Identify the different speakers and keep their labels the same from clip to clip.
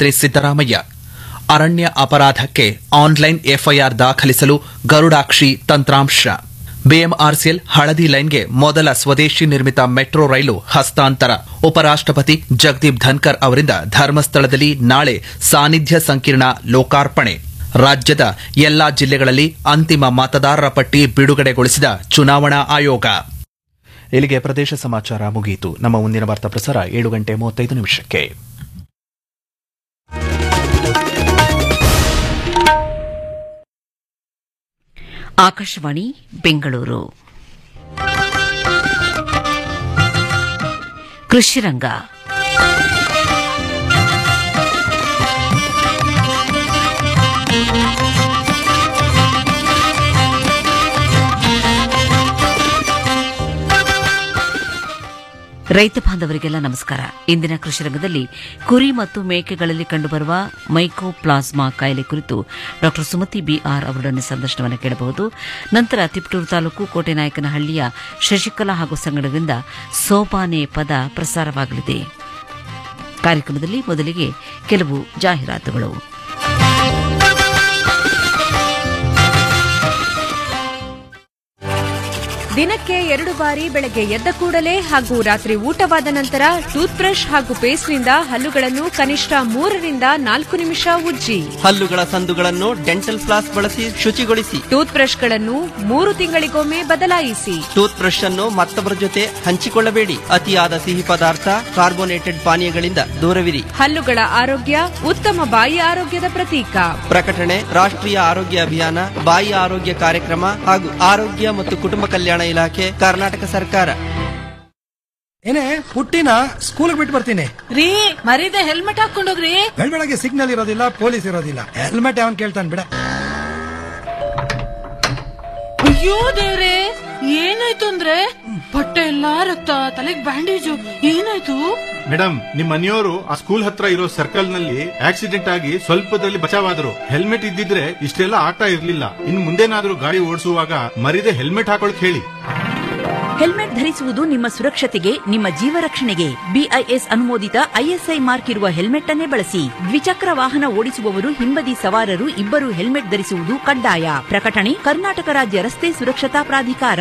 Speaker 1: ಮುಖ್ಯಮಂತ್ರಿ ಸಿದ್ದರಾಮಯ್ಯ ಅರಣ್ಯ ಅಪರಾಧಕ್ಕೆ online FIR ದಾಖಲಿಸಲು ಗರುಡಾಕ್ಷಿ ತಂತ್ರಾಂಶ ಬಿಎಂಆರ್ಸಿಎಲ್ ಹಳದಿ ಲೈನ್ಗೆ ಮೊದಲ ಸ್ವದೇಶಿ ನಿರ್ಮಿತ ಮೆಟ್ರೋ ರೈಲು ಹಸ್ತಾಂತರ ಉಪರಾಷ್ಟಪತಿ ಜಗದೀಪ್ ಧನ್ಕರ್ ಅವರಿಂದ ಧರ್ಮಸ್ಥಳದಲ್ಲಿ ನಾಳೆ ಸಾನ್ನಿಧ್ಯ ಸಂಕೀರ್ಣ ಲೋಕಾರ್ಪಣೆ ರಾಜ್ಯದ ಎಲ್ಲಾ ಜಿಲ್ಲೆಗಳಲ್ಲಿ ಅಂತಿಮ ಮತದಾರರ ಪಟ್ಟಿ ಬಿಡುಗಡೆಗೊಳಿಸಿದ ಚುನಾವಣಾ ಆಯೋಗ ಇಲ್ಲಿಗೆ ಪ್ರದೇಶ ಸಮಾಚಾರ ಮುಗಿಯಿತು ನಮ್ಮ ಮುಂದಿನ ವಾರ್ತಾ ಪ್ರಸಾರ ಏಳು ಗಂಟೆ ಮೂವತ್ತೈದು ನಿಮಿಷಕ್ಕೆ
Speaker 2: ಆಕಾಶವಾಣಿ ಬೆಂಗಳೂರು ಕೃಷಿರಂಗ ರೈತ ಬಾಂಧವರಿಗೆಲ್ಲ ನಮಸ್ಕಾರ ಇಂದಿನ ಕೃಷಿ ರಂಗದಲ್ಲಿ ಕುರಿ ಮತ್ತು ಮೇಕೆಗಳಲ್ಲಿ ಕಂಡುಬರುವ ಮೈಕೋ ಪ್ಲಾಸ್ಮಾ ಕಾಯಿಲೆ ಕುರಿತು ಡಾ ಸುಮತಿ ಬಿಆರ್ ಅವರೊಡನೆ ಸಂದರ್ಶನವನ್ನು ಕೇಳಬಹುದು ನಂತರ ತಿಪಟೂರು ತಾಲೂಕು ಕೋಟೆನಾಯಕನಹಳ್ಳಿಯ ಶಶಿಕಲಾ ಹಾಗೂ ಸಂಗಡದಿಂದ ಸೋಪಾನೆ ಪದ ಪ್ರಸಾರವಾಗಲಿದೆ ಕಾರ್ಯಕ್ರಮದಲ್ಲಿ ಮೊದಲಿಗೆ ಕೆಲವು ಜಾಹೀರಾತುಗಳು
Speaker 3: ದಿನಕ್ಕೆ ಎರಡು ಬಾರಿ ಬೆಳಗ್ಗೆ ಎದ್ದ ಕೂಡಲೇ ಹಾಗೂ ರಾತ್ರಿ ಊಟವಾದ ನಂತರ ಟೂತ್ ಬ್ರಷ್ ಹಾಗೂ ಪೇಸ್ಟ್ನಿಂದ ಹಲ್ಲುಗಳನ್ನು ಕನಿಷ್ಠ ಮೂರರಿಂದ ನಾಲ್ಕು ನಿಮಿಷ ಉಜ್ಜಿ
Speaker 4: ಹಲ್ಲುಗಳ ಸಂದುಗಳನ್ನು ಡೆಂಟಲ್ ಫ್ಲಾಸ್ ಬಳಸಿ ಶುಚಿಗೊಳಿಸಿ
Speaker 3: ಟೂತ್ ಬ್ರಷ್ಗಳನ್ನು ಮೂರು ತಿಂಗಳಿಗೊಮ್ಮೆ ಬದಲಾಯಿಸಿ
Speaker 4: ಟೂತ್ ಬ್ರಷ್ ಅನ್ನು ಮತ್ತೊಬ್ಬರ ಜೊತೆ ಹಂಚಿಕೊಳ್ಳಬೇಡಿ ಅತಿಯಾದ ಸಿಹಿ ಪದಾರ್ಥ ಕಾರ್ಬೋನೇಟೆಡ್ ಪಾನೀಯಗಳಿಂದ ದೂರವಿರಿ
Speaker 3: ಹಲ್ಲುಗಳ ಆರೋಗ್ಯ ಉತ್ತಮ ಬಾಯಿ ಆರೋಗ್ಯದ ಪ್ರತೀಕ
Speaker 4: ಪ್ರಕಟಣೆ ರಾಷ್ಟ್ರೀಯ ಆರೋಗ್ಯ ಅಭಿಯಾನ ಬಾಯಿ ಆರೋಗ್ಯ ಕಾರ್ಯಕ್ರಮ ಹಾಗೂ ಆರೋಗ್ಯ ಮತ್ತು ಕುಟುಂಬ ಕಲ್ಯಾಣ ಇಲಾಖೆ ಕರ್ನಾಟಕ ಸರ್ಕಾರ
Speaker 5: ಏನೇ ಪುಟ್ಟಿನ ಸ್ಕೂಲ್ ಬಿಟ್ಟು ಬರ್ತೀನಿ
Speaker 6: ರೀ ಮರೀದೆ ಹೆಲ್ಮೆಟ್ ಹಾಕೊಂಡೋಗ್ರಿ
Speaker 5: ಬೆಳಗ್ಗೆ ಸಿಗ್ನಲ್ ಇರೋದಿಲ್ಲ ಪೊಲೀಸ್ ಇರೋದಿಲ್ಲ ಹೆಲ್ಮೆಟ್ ಅವನ್ ಕೇಳ್ತಾನೆ ಬಿಡ
Speaker 6: ಅಯ್ಯೋ ದೇವ್ರೆ ಏನಾಯ್ತು ಅಂದ್ರೆ ಬಟ್ಟೆ ಎಲ್ಲಾ ರಕ್ತ ತಲೆಗ್ ಬ್ಯಾಂಡೇಜು ಏನಾಯ್ತು
Speaker 7: ಮೇಡಮ್ ನಿಮ್ ಮನೆಯವರು ಆ ಸ್ಕೂಲ್ ಹತ್ರ ಇರೋ ಸರ್ಕಲ್ ನಲ್ಲಿ ಆಕ್ಸಿಡೆಂಟ್ ಆಗಿ ಸ್ವಲ್ಪದಲ್ಲಿ ಬಚಾವಾದ್ರು ಹೆಲ್ಮೆಟ್ ಇದ್ದಿದ್ರೆ ಇಷ್ಟೆಲ್ಲ ಆಗ್ತಾ ಇರ್ಲಿಲ್ಲ ಇನ್ ಮುಂದೇನಾದ್ರೂ ಗಾಡಿ ಓಡಿಸುವಾಗ ಮರಿದೆ ಹೆಲ್ಮೆಟ್ ಹಾಕೊಳಕ್ ಹೇಳಿ
Speaker 8: ಹೆಲ್ಮೆಟ್ ಧರಿಸುವುದು ನಿಮ್ಮ ಸುರಕ್ಷತೆಗೆ ನಿಮ್ಮ ಜೀವ ರಕ್ಷಣೆಗೆ ಬಿಐಎಸ್ ಅನುಮೋದಿತ ಐಎಸ್ಐ ಮಾರ್ಕ್ ಇರುವ ಹೆಲ್ಮೆಟ್ ಅನ್ನೇ ಬಳಸಿ ದ್ವಿಚಕ್ರ ವಾಹನ ಓಡಿಸುವವರು ಹಿಂಬದಿ ಸವಾರರು ಇಬ್ಬರು ಹೆಲ್ಮೆಟ್ ಧರಿಸುವುದು ಕಡ್ಡಾಯ ಪ್ರಕಟಣೆ ಕರ್ನಾಟಕ ರಾಜ್ಯ ರಸ್ತೆ ಸುರಕ್ಷತಾ ಪ್ರಾಧಿಕಾರ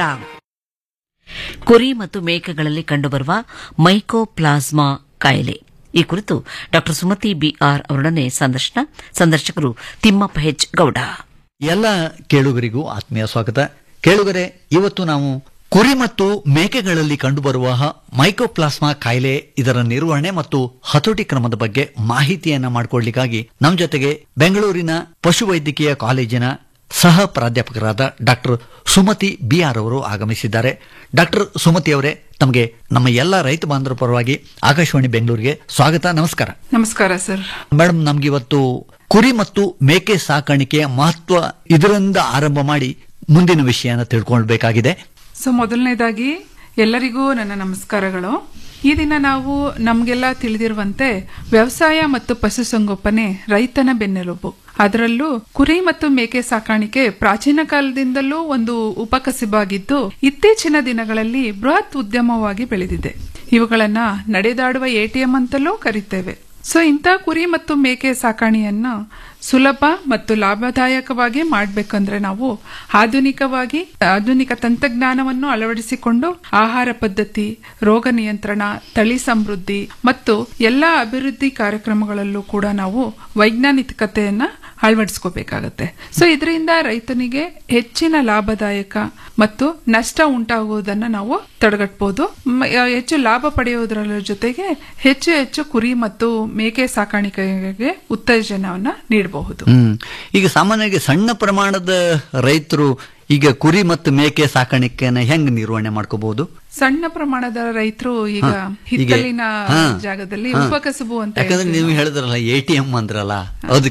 Speaker 2: ಕುರಿ ಮತ್ತು ಮೇಕೆಗಳಲ್ಲಿ ಕಂಡುಬರುವ ಮೈಕೋಪ್ಲಾಸ್ಮಾ ಕಾಯಿಲೆ ಈ ಕುರಿತು ಡಾ ಸುಮತಿ ಬಿಆರ್ ಅವರೊಡನೆ ಸಂದರ್ಶನ ಸಂದರ್ಶಕರು ತಿಮ್ಮಪ್ಪ ಹೆಚ್ ಗೌಡ
Speaker 9: ಎಲ್ಲ ಕೇಳುಗರಿಗೂ ಆತ್ಮೀಯ ಸ್ವಾಗತ ಕೇಳುಗರೆ ಇವತ್ತು ನಾವು ಕುರಿ ಮತ್ತು ಮೇಕೆಗಳಲ್ಲಿ ಕಂಡುಬರುವ ಮೈಕೋಪ್ಲಾಸ್ಮಾ ಕಾಯಿಲೆ ಇದರ ನಿರ್ವಹಣೆ ಮತ್ತು ಹತೋಟಿ ಕ್ರಮದ ಬಗ್ಗೆ ಮಾಹಿತಿಯನ್ನ ಮಾಡಿಕೊಳ್ಳಿಕ್ಕಾಗಿ ನಮ್ಮ ಜೊತೆಗೆ ಬೆಂಗಳೂರಿನ ಪಶುವೈದ್ಯಕೀಯ ಕಾಲೇಜಿನ ಸಹ ಪ್ರಾಧ್ಯಾಪಕರಾದ ಡಾಕ್ಟರ್ ಸುಮತಿ ಬಿಆರ್ ಅವರು ಆಗಮಿಸಿದ್ದಾರೆ ಡಾಕ್ಟರ್ ಸುಮತಿ ಅವರೇ ತಮಗೆ ನಮ್ಮ ಎಲ್ಲ ರೈತ ಬಾಂಧವರ ಪರವಾಗಿ ಆಕಾಶವಾಣಿ ಬೆಂಗಳೂರಿಗೆ ಸ್ವಾಗತ ನಮಸ್ಕಾರ
Speaker 6: ನಮಸ್ಕಾರ ಸರ್
Speaker 9: ಮೇಡಮ್ ನಮ್ಗೆ ಇವತ್ತು ಕುರಿ ಮತ್ತು ಮೇಕೆ ಸಾಕಾಣಿಕೆಯ ಮಹತ್ವ ಇದರಿಂದ ಆರಂಭ ಮಾಡಿ ಮುಂದಿನ ವಿಷಯನ ತಿಳ್ಕೊಳ್ಬೇಕಾಗಿದೆ
Speaker 6: ಸೊ ಮೊದಲನೇದಾಗಿ ಎಲ್ಲರಿಗೂ ನನ್ನ ನಮಸ್ಕಾರಗಳು ಈ ದಿನ ನಾವು ನಮಗೆಲ್ಲ ತಿಳಿದಿರುವಂತೆ ವ್ಯವಸಾಯ ಮತ್ತು ಪಶುಸಂಗೋಪನೆ ರೈತನ ಬೆನ್ನೆಲುಬು ಅದರಲ್ಲೂ ಕುರಿ ಮತ್ತು ಮೇಕೆ ಸಾಕಾಣಿಕೆ ಪ್ರಾಚೀನ ಕಾಲದಿಂದಲೂ ಒಂದು ಉಪಕಸಬಾಗಿದ್ದು ಇತ್ತೀಚಿನ ದಿನಗಳಲ್ಲಿ ಬೃಹತ್ ಉದ್ಯಮವಾಗಿ ಬೆಳೆದಿದೆ ಇವುಗಳನ್ನ ನಡೆದಾಡುವ ಎಟಿಎಂ ಅಂತಲೂ ಕರಿತೇವೆ ಸೊ ಇಂಥ ಕುರಿ ಮತ್ತು ಮೇಕೆ ಸಾಕಾಣಿಯನ್ನ ಸುಲಭ ಮತ್ತು ಲಾಭದಾಯಕವಾಗಿ ಮಾಡಬೇಕಂದ್ರೆ ನಾವು ಆಧುನಿಕವಾಗಿ ಆಧುನಿಕ ತಂತ್ರಜ್ಞಾನವನ್ನು ಅಳವಡಿಸಿಕೊಂಡು ಆಹಾರ ಪದ್ಧತಿ ರೋಗ ನಿಯಂತ್ರಣ ತಳಿ ಸಮೃದ್ಧಿ ಮತ್ತು ಎಲ್ಲ ಅಭಿವೃದ್ಧಿ ಕಾರ್ಯಕ್ರಮಗಳಲ್ಲೂ ಕೂಡ ನಾವು ವೈಜ್ಞಾನಿಕತೆಯನ್ನ ಅಳವಡಿಸ್ಕೋಬೇಕಾಗತ್ತೆ ಸೊ ಇದರಿಂದ ರೈತನಿಗೆ ಹೆಚ್ಚಿನ ಲಾಭದಾಯಕ ಮತ್ತು ನಷ್ಟ ಉಂಟಾಗುವುದನ್ನು ನಾವು ತಡೆಗಟ್ಟಬಹುದು ಮ- ಹೆಚ್ಚು ಲಾಭ ಪಡೆಯುವುದರ ಜೊತೆಗೆ ಹೆಚ್ಚು ಹೆಚ್ಚು ಕುರಿ ಮತ್ತು ಮೇಕೆ ಸಾಕಾಣಿಕೆಗೆ ಉತ್ತೇಜನವನ್ನ ನೀಡಬಹುದು
Speaker 9: ಹ್ಮ್ ಈಗ ಸಾಮಾನ್ಯವಾಗಿ ಸಣ್ಣ ಪ್ರಮಾಣದ ರೈತರು ಈಗ ಕುರಿ ಮತ್ತು ಮೇಕೆ ಸಾಕಾಣಿಕೆಯನ್ನ ಹೆಂಗ್ ನಿರ್ವಹಣೆ ಮಾಡ್ಕೋಬಹುದು
Speaker 6: ಸಣ್ಣ ಪ್ರಮಾಣದ ರೈತರು ಈಗ ಹಿತ್ತಲಿನ ಜಾಗದಲ್ಲಿ ಉಪಕಸಬು ಅಂತ
Speaker 9: ಯಾಕಂದ್ರೆ
Speaker 6: ಹೇಳ್ತೀವಿ
Speaker 9: ನೀವು
Speaker 6: ನಾವು.
Speaker 9: ಹೇಳಿದ್ರಲ್ಲ ಎ ಟಿ ಎಂ ಅಂದ್ರಲ್ಲ ಅದಕ್ಕೆ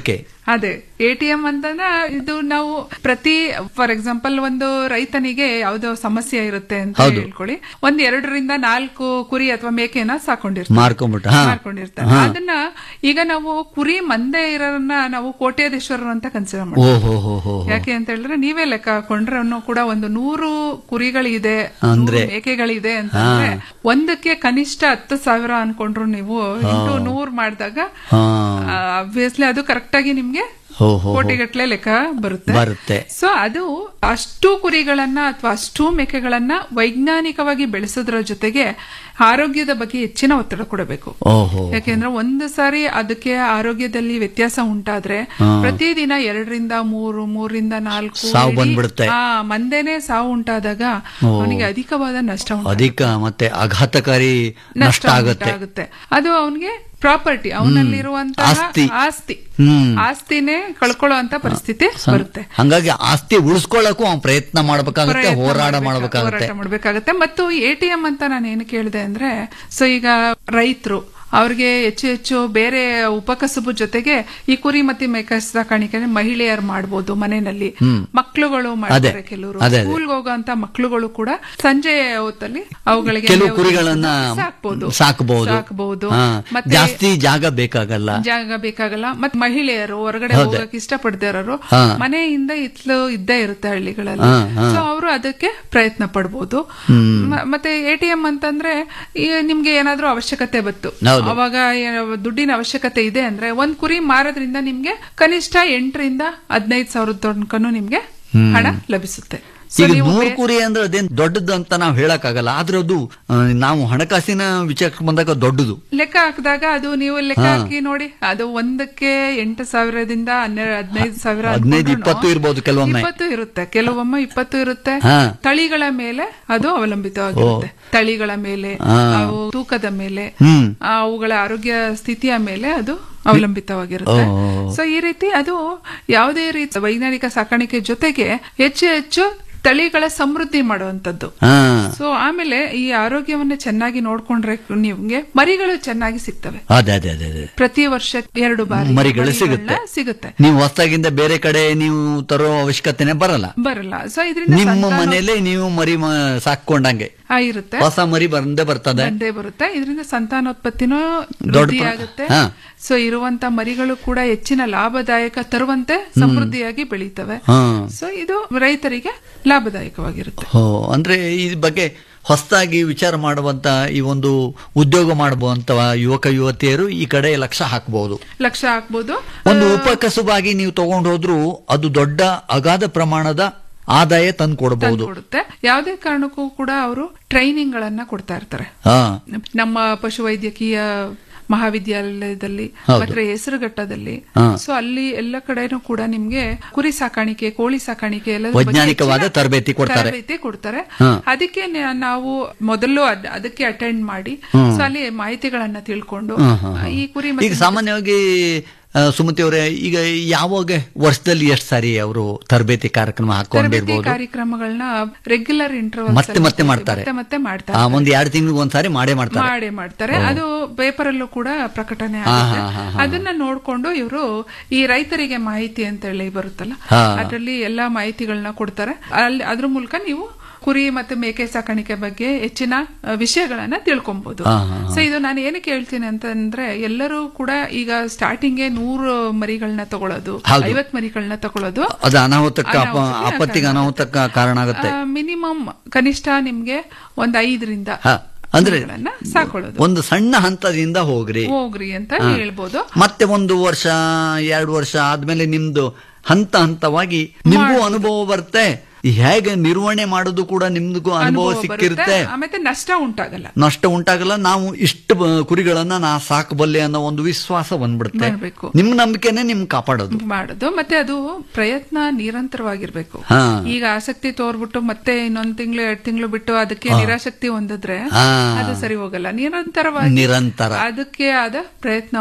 Speaker 6: ಅದೇ ಎಟಿಎಂ ಅಂತಂದ್ರೆ ಇದು ನಾವು ಪ್ರತಿ ಫಾರ್ ಎಕ್ಸಾಂಪಲ್ ಒಂದು ರೈತನಿಗೆ ಯಾವ್ದೋ ಸಮಸ್ಯೆ ಇರುತ್ತೆ ಅಂತ
Speaker 9: ಹೌದು.
Speaker 6: ಹೇಳ್ಕೊಳ್ಳಿ ಒಂದ್ ಎರಡರಿಂದ ನಾಲ್ಕು ಕುರಿ ಅಥವಾ ಮೇಕೆನ ಸಾಕೊಂಡಿರ್ತಾರೆ
Speaker 9: ಮಾರ್ಕೊಂಡ್ಬಿಟ್ಟು, ಹಾ.
Speaker 6: ಮಾರ್ಕೊಂಡಿರ್ತಾರೆ
Speaker 9: ಹಾ.
Speaker 6: ಅದನ್ನ ಈಗ ನಾವು ಕುರಿ ಮಂದೆ ಇರೋರನ್ನ ನಾವು ಕೋಟ್ಯಾಧೀಶ್ವರರು ಅಂತ ಕನ್ಸಿಡರ್ ಮಾಡ್ತೀವಿ
Speaker 9: ಓಹೋ ಹೋ ಹೋ
Speaker 6: ಯಾಕೆ ಅಂತ ಹೇಳಿದ್ರೆ ನೀವೇ ಲೆಕ್ಕ ಹಾಕೊಂಡ್ರೆ ಅವ್ನು ಕೂಡ ಒಂದು ನೂರು ಕುರಿಗಳಿದೆ
Speaker 9: ಅಂದ್ರೆ?
Speaker 6: ನೂರು ಮೇಕೆಗಳಿದೆ ಅಂತಂದ್ರೆ ಒಂದಕ್ಕೆ ಕನಿಷ್ಠ ಹತ್ತು ಸಾವಿರ ಅನ್ಕೊಂಡ್ರು ನೀವು ಇಂಟು ನೂರ್ ಮಾಡಿದಾಗ
Speaker 9: ಹಾ
Speaker 6: ಅಬ್ವಿಯಸ್ಲಿ ಅದು ಕರೆಕ್ಟ್ ಆಗಿ ನಿಮ್ಗೆ
Speaker 9: ಹೋ ಹೋ ಹೋ.
Speaker 6: ಕೋಟಿಗಟ್ಲೆ ಲೆಕ್ಕ ಬರುತ್ತೆ
Speaker 9: ಬರುತ್ತೆ
Speaker 6: ಸೊ ಅದು ಅಷ್ಟು ಕುರಿಗಳನ್ನ ಅಥವಾ ಅಷ್ಟು ಮೇಕೆಗಳನ್ನ ವೈಜ್ಞಾನಿಕವಾಗಿ ಬೆಳೆಸೋದ್ರ ಜೊತೆಗೆ ಆರೋಗ್ಯದ ಬಗ್ಗೆ ಹೆಚ್ಚಿನ ಒತ್ತಡ ಕೊಡಬೇಕು
Speaker 9: ಓಹೋ
Speaker 6: ಯಾಕೆಂದ್ರೆ ಒಂದು ಸಾರಿ ಅದಕ್ಕೆ ಆರೋಗ್ಯದಲ್ಲಿ ವ್ಯತ್ಯಾಸ ಉಂಟಾದ್ರೆ ಪ್ರತಿದಿನ ಎರಡರಿಂದ ಮೂರು ಮೂರರಿಂದ ನಾಲ್ಕು
Speaker 9: ಸಾವು
Speaker 6: ಇಡೀ-
Speaker 9: ಬಂದ್ಬಿಡುತ್ತೆ.
Speaker 6: ಆ ಮಂದೇನೆ ಸಾವು ಉಂಟಾದಾಗ ಅವನಿಗೆ ಅಧಿಕವಾದ ನಷ್ಟ ಉಂಟಾಗುತ್ತೆ.
Speaker 9: ಅಧಿಕ ಮತ್ತೆ ಆಘಾತಕಾರಿ ನಷ್ಟ ಆಗುತ್ತೆ
Speaker 6: ಉಂಟಾಗುತ್ತೆ ಅದು ಅವನಿಗೆ ಪ್ರಾಪರ್ಟಿ ಅವನಲ್ಲಿರುವಂತಹ
Speaker 9: ಆಸ್ತಿ.
Speaker 6: ಆಸ್ತಿ
Speaker 9: ಹ್ಮ್.
Speaker 6: ಆಸ್ತಿನೇ ಕಳ್ಕೊಳ್ಳೋ ಅಂತ ಪರಿಸ್ಥಿತಿ ಬರುತ್ತೆ
Speaker 9: ಹಂಗಾಗಿ ಆಸ್ತಿ ಉಳಿಸ್ಕೊಳ್ಳಕ್ಕೂ ಅವ್ನು ಪ್ರಯತ್ನ ಮಾಡ್ಬೇಕಾಗುತ್ತೆ
Speaker 6: ಪ್ರಯತ್ನ
Speaker 9: ಹೋರಾಟ
Speaker 6: ಮಾಡ್ಬೇಕಾ-
Speaker 9: ಮಾಡ್ಬೇಕಾಗುತ್ತೆ
Speaker 6: ಹೋರಾಟ ಮಾಡ್ಬೇಕಾಗತ್ತೆ ಮತ್ತು ಎಟಿಎಂ ಅಂತ ನಾನು ಏನು ಕೇಳಿದೆ ಅಂದ್ರೆ ಸೊ ಈಗ ರೈತರು ಅವ್ರಿಗೆ ಹೆಚ್ಚು ಹೆಚ್ಚು ಬೇರೆ ಉಪಕಸಬು ಜೊತೆಗೆ ಈ ಕುರಿ ಮತ್ತೆ ಮೇಕೆ ಸಾಕಾಣಿಕೆ ಮಹಿಳೆಯರು ಮಾಡ್ಬೋದು ಮನೆಯಲ್ಲಿ ಮಕ್ಳುಗಳು ಮಾಡ್ತಾರೆ ಕೆಲವರು
Speaker 9: ಅದೇ, ಅದೇ.
Speaker 6: ಸ್ಕೂಲ್ಗೆ ಹೋಗೋಂತ ಮಕ್ಳುಗಳು ಕೂಡ ಸಂಜೆ ಹೊತ್ತಲ್ಲಿ ಅವುಗಳಿಗೆ
Speaker 9: ಕೆಲವು
Speaker 6: ಮೇವು
Speaker 9: ಕುರಿಗಳನ್ನ
Speaker 6: ಸಾಕ್ಬೋದು
Speaker 9: ಸಾಕಬಹುದು
Speaker 6: ಸಾಕಬಹುದು
Speaker 9: ಹಾ.
Speaker 6: ಮತ್ತೆ
Speaker 9: ಜಾಸ್ತಿ ಜಾಗ ಬೇಕಾಗಲ್ಲ
Speaker 6: ಜಾಗ ಬೇಕಾಗಲ್ಲ ಮತ್ ಮಹಿಳೆಯರು ಹೊರಗಡೆ
Speaker 9: ಹೌದು.
Speaker 6: ಹೋಗಕ್ ಇಷ್ಟಪಡದೇ ಇರೋರು
Speaker 9: ಹಾ.
Speaker 6: ಮನೆಯಿಂದ ಇತ್ಲು ಇದ್ದೇ ಇರುತ್ತೆ ಹಳ್ಳಿಗಳಲ್ಲಿ
Speaker 9: ಹಾ, ಹಾ.
Speaker 6: ಸೊ ಅವರು ಅದಕ್ಕೆ ಪ್ರಯತ್ನ ಪಡ್ಬೋದು ಮ- ಮತ್ತೆ ಎಟಿಎಂ ಅಂತಂದ್ರೆ ಈ ನಿಮ್ಗೆ ಏನಾದ್ರೂ ಅವಶ್ಯಕತೆ ಬತ್ತು
Speaker 9: ಹೌದು.
Speaker 6: ಅವಾಗ ಏ- ದುಡ್ಡಿನ ಅವಶ್ಯಕತೆ ಇದೆ ಅಂದ್ರೆ ಒಂದ್ ಕುರಿ ಮಾರೋದ್ರಿಂದ ನಿಮ್ಗೆ ಕನಿಷ್ಠ ಎಂಟರಿಂದ ಹದಿನೈದು ಸಾವಿರದ ತನಕನೂ ನಿಮ್ಗೆ ಹಣ ಲಭಿಸುತ್ತೆ So
Speaker 9: ಈಗ
Speaker 6: ನೀವು
Speaker 9: ನೂರು
Speaker 6: ಬೇ-
Speaker 9: ಕುರಿ ಅಂದ್ರೆ ಅದೇನ್ ದೊಡ್ಡದು ಅಂತ ನಾವು ಹೇಳಕ್ಕಾಗಲ್ಲ ಆದ್ರೆ ಅದು ಆ, ನಾವು ಹಣಕಾಸಿನ ವಿಚಾರಕ್ಕೆ ಬಂದಾಗ ದೊಡ್ಡದು
Speaker 6: ಲೆಕ್ಕ ಹಾಕಿದಾಗ ಅದು ನೀವು ಲೆಕ್ಕ ಹಾಕಿ ನೋಡಿ ಅದು ಒಂದಕ್ಕೆ ಎಂಟು ಸಾವಿರದಿಂದ ಹನ್ನೆರಡು ಹದಿನೈದು ಸಾವಿರ
Speaker 9: ಹದಿನೈದು,
Speaker 6: ಅನ್ಕೊಂಡ್ರುನು
Speaker 9: ಇಪ್ಪತ್ತು ಇರ್ಬೋದು ಕೆಲವೊಮ್ಮೆ.
Speaker 6: ಇಪ್ಪತ್ತು ಇರುತ್ತೆ ಕೆಲವೊಮ್ಮೆ ಇಪ್ಪತ್ತು ಇರುತ್ತೆ
Speaker 9: ಹಾ.
Speaker 6: ತಳಿಗಳ ಮೇಲೆ ಅದು ಅವಲಂಬಿತವಾಗಿರುತ್ತೆ ತಳಿಗಳ ಮೇಲೆ
Speaker 9: ಹಾ.
Speaker 6: ಅವು ತೂಕದ ಮೇಲೆ
Speaker 9: ಹ್ಮ್.
Speaker 6: ಆ, ಅವುಗಳ ಆರೋಗ್ಯ ಸ್ಥಿತಿಯ ಮೇಲೆ ಅದು ಅವಲಂಬಿತವಾಗಿರುತ್ತೆ
Speaker 9: ಓ.
Speaker 6: ಸೊ ಈ ರೀತಿ ಅದು ಯಾವುದೇ ರೀತಿ ವೈಜ್ಞಾನಿಕ ಸಾಕಾಣಿಕೆ ಜೊತೆಗೆ ಹೆಚ್ಚು ಹೆಚ್ಚು ತಳಿಗಳ ಸಮೃದ್ಧಿ ಮಾಡುವಂತದ್ದು
Speaker 9: ಹಾ
Speaker 6: ಸೊ ಆಮೇಲೆ ಈ ಆರೋಗ್ಯವನ್ನ ಚೆನ್ನಾಗಿ ನೋಡ್ಕೊಂಡ್ರೆ ನಿಮ್ಗೆ ಮರಿಗಳು ಚೆನ್ನಾಗಿ ಸಿಗ್ತವೆ
Speaker 9: ಅದೇ ಅದೇ ಅದೇ ಅದೇ
Speaker 6: ಪ್ರತಿ ವರ್ಷ ಎರಡು ಬಾರಿ
Speaker 9: ಮರಿಗಳು
Speaker 6: ಮರಿಗಳ್ನ
Speaker 9: ಸಿಗುತ್ತೆ
Speaker 6: ಸಿಗುತ್ತೆ
Speaker 9: ನೀವು ಹೊಸದಾಗಿಂದ ಬೇರೆ ಕಡೆ ನೀವು ತರೋ ಅವಶ್ಯಕತೆನೆ ಬರಲ್ಲ
Speaker 6: ಬರಲ್ಲ ಸೊ ಇದರಿಂದ
Speaker 9: ನಿಮ್ಮ ಮನೇಲೆ ನೀವು ಮರಿ ಮ- ಸಾಕೊಂಡಂಗೆ
Speaker 6: ಇರುತ್ತೆ
Speaker 9: ಹೊಸ ಮರಿ ಬಂದೇ ಬರ್ತದೆ
Speaker 6: ಬಂದೇ ಬರುತ್ತೆ ಇದರಿಂದ ಸಂತಾನೋತ್ಪತ್ತಿನೂ
Speaker 9: ದೊಡ್ಡ
Speaker 6: ವೃದ್ಧಿ
Speaker 9: ಪ್ರ-
Speaker 6: ಆಗುತ್ತೆ
Speaker 9: ಹಾ.
Speaker 6: ಸೊ ಇರುವಂತ ಮರಿಗಳು ಕೂಡ ಹೆಚ್ಚಿನ ಲಾಭದಾಯಕ ತರುವಂತೆ ಸಮೃದ್ಧಿಯಾಗಿ ಬೆಳೀತವೆ
Speaker 9: ಹಾ
Speaker 6: ಸೊ ಇದು ರೈತರಿಗೆ ಲಾಭದಾಯಕವಾಗಿರುತ್ತೆ
Speaker 9: ಹೋ ಅಂದ್ರೆ ಈ ಬಗ್ಗೆ ಹೊಸದಾಗಿ ವಿಚಾರ ಮಾಡುವಂತ ಈ ಒಂದು ಉದ್ಯೋಗ ಮಾಡುವಂತ ಯುವಕ ಯುವತಿಯರು ಈ ಕಡೆ ಲಕ್ಷ ಹಾಕಬಹುದು
Speaker 6: ಲಕ್ಷ ಹಾಕ್ಬೋದು
Speaker 9: ಒಂದು ಉಪಕಸುಬಾಗಿ ನೀವು ತಗೊಂಡು ಹೋದ್ರು ಅದು ದೊಡ್ಡ ಅಗಾಧ ಪ್ರಮಾಣದ ಆದಾಯ ತಂದು ಕೊಡಬಹುದು
Speaker 6: ಕೊಡುತ್ತೆ ಯಾವುದೇ ಕಾರಣಕ್ಕೂ ಕೂಡ ಅವರು ಟ್ರೈನಿಂಗ್ ಗಳನ್ನ ಕೊಡ್ತಾ ಇರ್ತಾರೆ
Speaker 9: ಹಾ
Speaker 6: ನಮ್ಮ ಪಶುವೈದ್ಯಕೀಯ ಮಹಾವಿದ್ಯಾಲಯದಲ್ಲಿ
Speaker 9: ಹೌದು.
Speaker 6: ಮತ್ತೆ ಹೆಸರುಘಟ್ಟದಲ್ಲಿ
Speaker 9: ಹಾ.
Speaker 6: ಸೊ ಅಲ್ಲಿ ಎಲ್ಲ ಕಡೆನೂ ಕೂಡ ನಿಮ್ಗೆ ಕುರಿ ಸಾಕಾಣಿಕೆ ಕೋಳಿ ಸಾಕಾಣಿಕೆ ಎಲ್ಲ
Speaker 9: ವೈಜ್ಞಾನಿಕವಾದ ತರಬೇತಿ ಕೊಡ್ತಾರೆ.
Speaker 6: ತರಬೇತಿ ಕೊಡ್ತಾರೆ
Speaker 9: ಹಾ.
Speaker 6: ಅದಕ್ಕೆ ನ- ನಾವು ಮೊದಲು ಅದ್- ಅದಕ್ಕೆ ಅಟೆಂಡ್ ಮಾಡಿ ಸೊ ಅಲ್ಲಿ ಮಾಹಿತಿಗಳನ್ನ ತಿಳ್ಕೊಂಡು
Speaker 9: ಹಾ, ಹಾ, ಹಾ.
Speaker 6: ಈ ಕುರಿ
Speaker 9: ಈಗ
Speaker 6: ಮತ್ತೆ
Speaker 9: ಸಾಮಾನ್ಯವಾಗಿ ಆ, ಸುಮತಿ ಅವರೇ ಈಗ ಯಾವಾಗ ವರ್ಷದಲ್ಲಿ ಎಷ್ಟು ಸಾರಿ ಅವರು ತರಬೇತಿ ಕಾರ್ಯಕ್ರಮ
Speaker 6: ತರಬೇತಿ
Speaker 9: ಹಾಕೊಂಡಿರ್ಬೋದು
Speaker 6: ಕಾರ್ಯಕ್ರಮಗಳನ್ನ ರೆಗ್ಯುಲರ್ ಇಂಟರ್ವಲ್
Speaker 9: ಮತ್ತೆ ಮತ್ತೆ ಮಾಡ್ತಾರೆ
Speaker 6: ಮತ್ತೆ ಮತ್ತೆ ಮಾಡ್ತಾರೆ
Speaker 9: ಆ, ಒಂದ್ ಎರಡು ತಿಂಗಳಿಗೆ ಒಂದ್ಸಾರಿ ಮಾಡೇ ಮಾಡ್ತಾರೆ
Speaker 6: ಮಾಡೇ ಮಾಡ್ತಾರೆ ಅದು ಪೇಪರ್ ಅಲ್ಲೂ ಕೂಡ ಪ್ರಕಟಣೆ
Speaker 9: ಹಾ,
Speaker 6: ಆಗುತ್ತೆ
Speaker 9: ಹಾ, ಹಾ, ಹಾ.
Speaker 6: ಅದನ್ನ ನೋಡ್ಕೊಂಡು ಇವರು ಈ ರೈತರಿಗೆ ಮಾಹಿತಿ ಅಂತ ಹೇಳಿ ಬರುತ್ತಲ್ಲ
Speaker 9: ಹಾ.
Speaker 6: ಅದರಲ್ಲಿ ಎಲ್ಲಾ ಮಾಹಿತಿಗಳನ್ನ ಕೊಡ್ತಾರೆ ಅಲ್ಲಿ ಅದ್ರ ಮೂಲಕ ನೀವು ಕುರಿ ಮತ್ತೆ ಮೇಕೆ ಸಾಕಾಣಿಕೆ ಬಗ್ಗೆ ಹೆಚ್ಚಿನ ಅ, ವಿಷಯಗಳನ್ನ ತಿಳ್ಕೊಬಹುದು
Speaker 9: ಹಾ, ಹಾ,
Speaker 6: ಸೊ ಇದು ನಾನು ಏನಕ್ಕೆ ಹೇಳ್ತೀನಿ ಅಂತಂದ್ರೆ ಎಲ್ಲರೂ ಕೂಡ ಈಗ ಸ್ಟಾರ್ಟಿಂಗ್ ನೂರು ಮರಿಗಳನ್ನ ತಗೊಳ್ಳೋದು
Speaker 9: ಹೌದು.
Speaker 6: ಐವತ್ ಮರಿಗಳನ್ನ ತಗೊಳ್ಳೋದು
Speaker 9: ಅದು ಅನಾಹುತಕ್ಕೆ ಅಪ-
Speaker 6: ಅನಾಹುತಕ್ಕೆ
Speaker 9: ಆಪತ್ತಿಗೆ
Speaker 6: ಕಾರಣ
Speaker 9: ಅನಾಹುತಕ್ಕೆ ಕಾರಣ ಆಗುತ್ತೆ
Speaker 6: ಮಿನಿಮಮ್ ಕನಿಷ್ಠ ನಿಮ್ಗೆ ಒಂದ್ ಐದರಿಂದ
Speaker 9: ಹ, ಅಂದ್ರೆ
Speaker 6: ಮರಿಗಳನ್ನ ಸಾಕೊಳ್ಳೋದು
Speaker 9: ಒಂದು ಸಣ್ಣ ಹಂತದಿಂದ ಹೋಗ್ರಿ
Speaker 6: ಹೋಗ್ರಿ ಅಂತ
Speaker 9: ಹಾ.
Speaker 6: ಹೇಳ್ಬೋದು
Speaker 9: ಮತ್ತೆ ಒಂದು ವರ್ಷ ಎರಡು ವರ್ಷ ಆದ್ಮೇಲೆ ನಿಮ್ದು ಹಂತ ಹಂತವಾಗಿ ನಿಮ್ಗೂ ಅನುಭವ ಬರುತ್ತೆ ಹೇಗೆ ನಿರ್ವಹಣೆ ಮಾಡೋದು ಕೂಡ ನಿಮ್ಗೂ ಅನುಭವ
Speaker 6: ಅನುಭವ
Speaker 9: ಸಿಕ್ಕಿರುತ್ತೆ
Speaker 6: ಬರುತ್ತೆ ಆಮೇಲೆ ನಷ್ಟ ಉಂಟಾಗಲ್ಲ
Speaker 9: ನಷ್ಟ ಉಂಟಾಗಲ್ಲ ನಾವು ಇಷ್ಟು ಬ- ಕುರಿಗಳನ್ನ ನಾ ಸಾಕಬಲ್ಲೆ ಅನ್ನೋ ಒಂದು ವಿಶ್ವಾಸ ಬಂದ್ಬಿಡುತ್ತೆ
Speaker 6: ಬರ್ಬೇಕು.
Speaker 9: ನಿಮ್ ನಂಬಿಕೆನೆ ನಿಮ್ ಕಾಪಾಡೋದು
Speaker 6: ಮಾಡೋದು ಮತ್ತೆ ಅದು ಪ್ರಯತ್ನ ನಿರಂತರವಾಗಿರ್ಬೇಕು
Speaker 9: ಹಾ.
Speaker 6: ಈಗ ಆಸಕ್ತಿ ತೋರ್ಬಿಟ್ಟು ಮತ್ತೆ ಇನ್ನೊಂದ್ ತಿಂಗಳು ಎರಡ್ ತಿಂಗಳು ಬಿಟ್ಟು ಅದಕ್ಕೆ ನಿರಾಸಕ್ತಿ ಹೊಂದಿದ್ರೆ
Speaker 9: ಹಾ.
Speaker 6: ಅದು ಸರಿ ಹೋಗಲ್ಲ ನಿರಂತರವಾಗಿ
Speaker 9: ನಿರಂತರ
Speaker 6: ಅದಕ್ಕೆ ಆದ ಪ್ರಯತ್ನವನ್ನ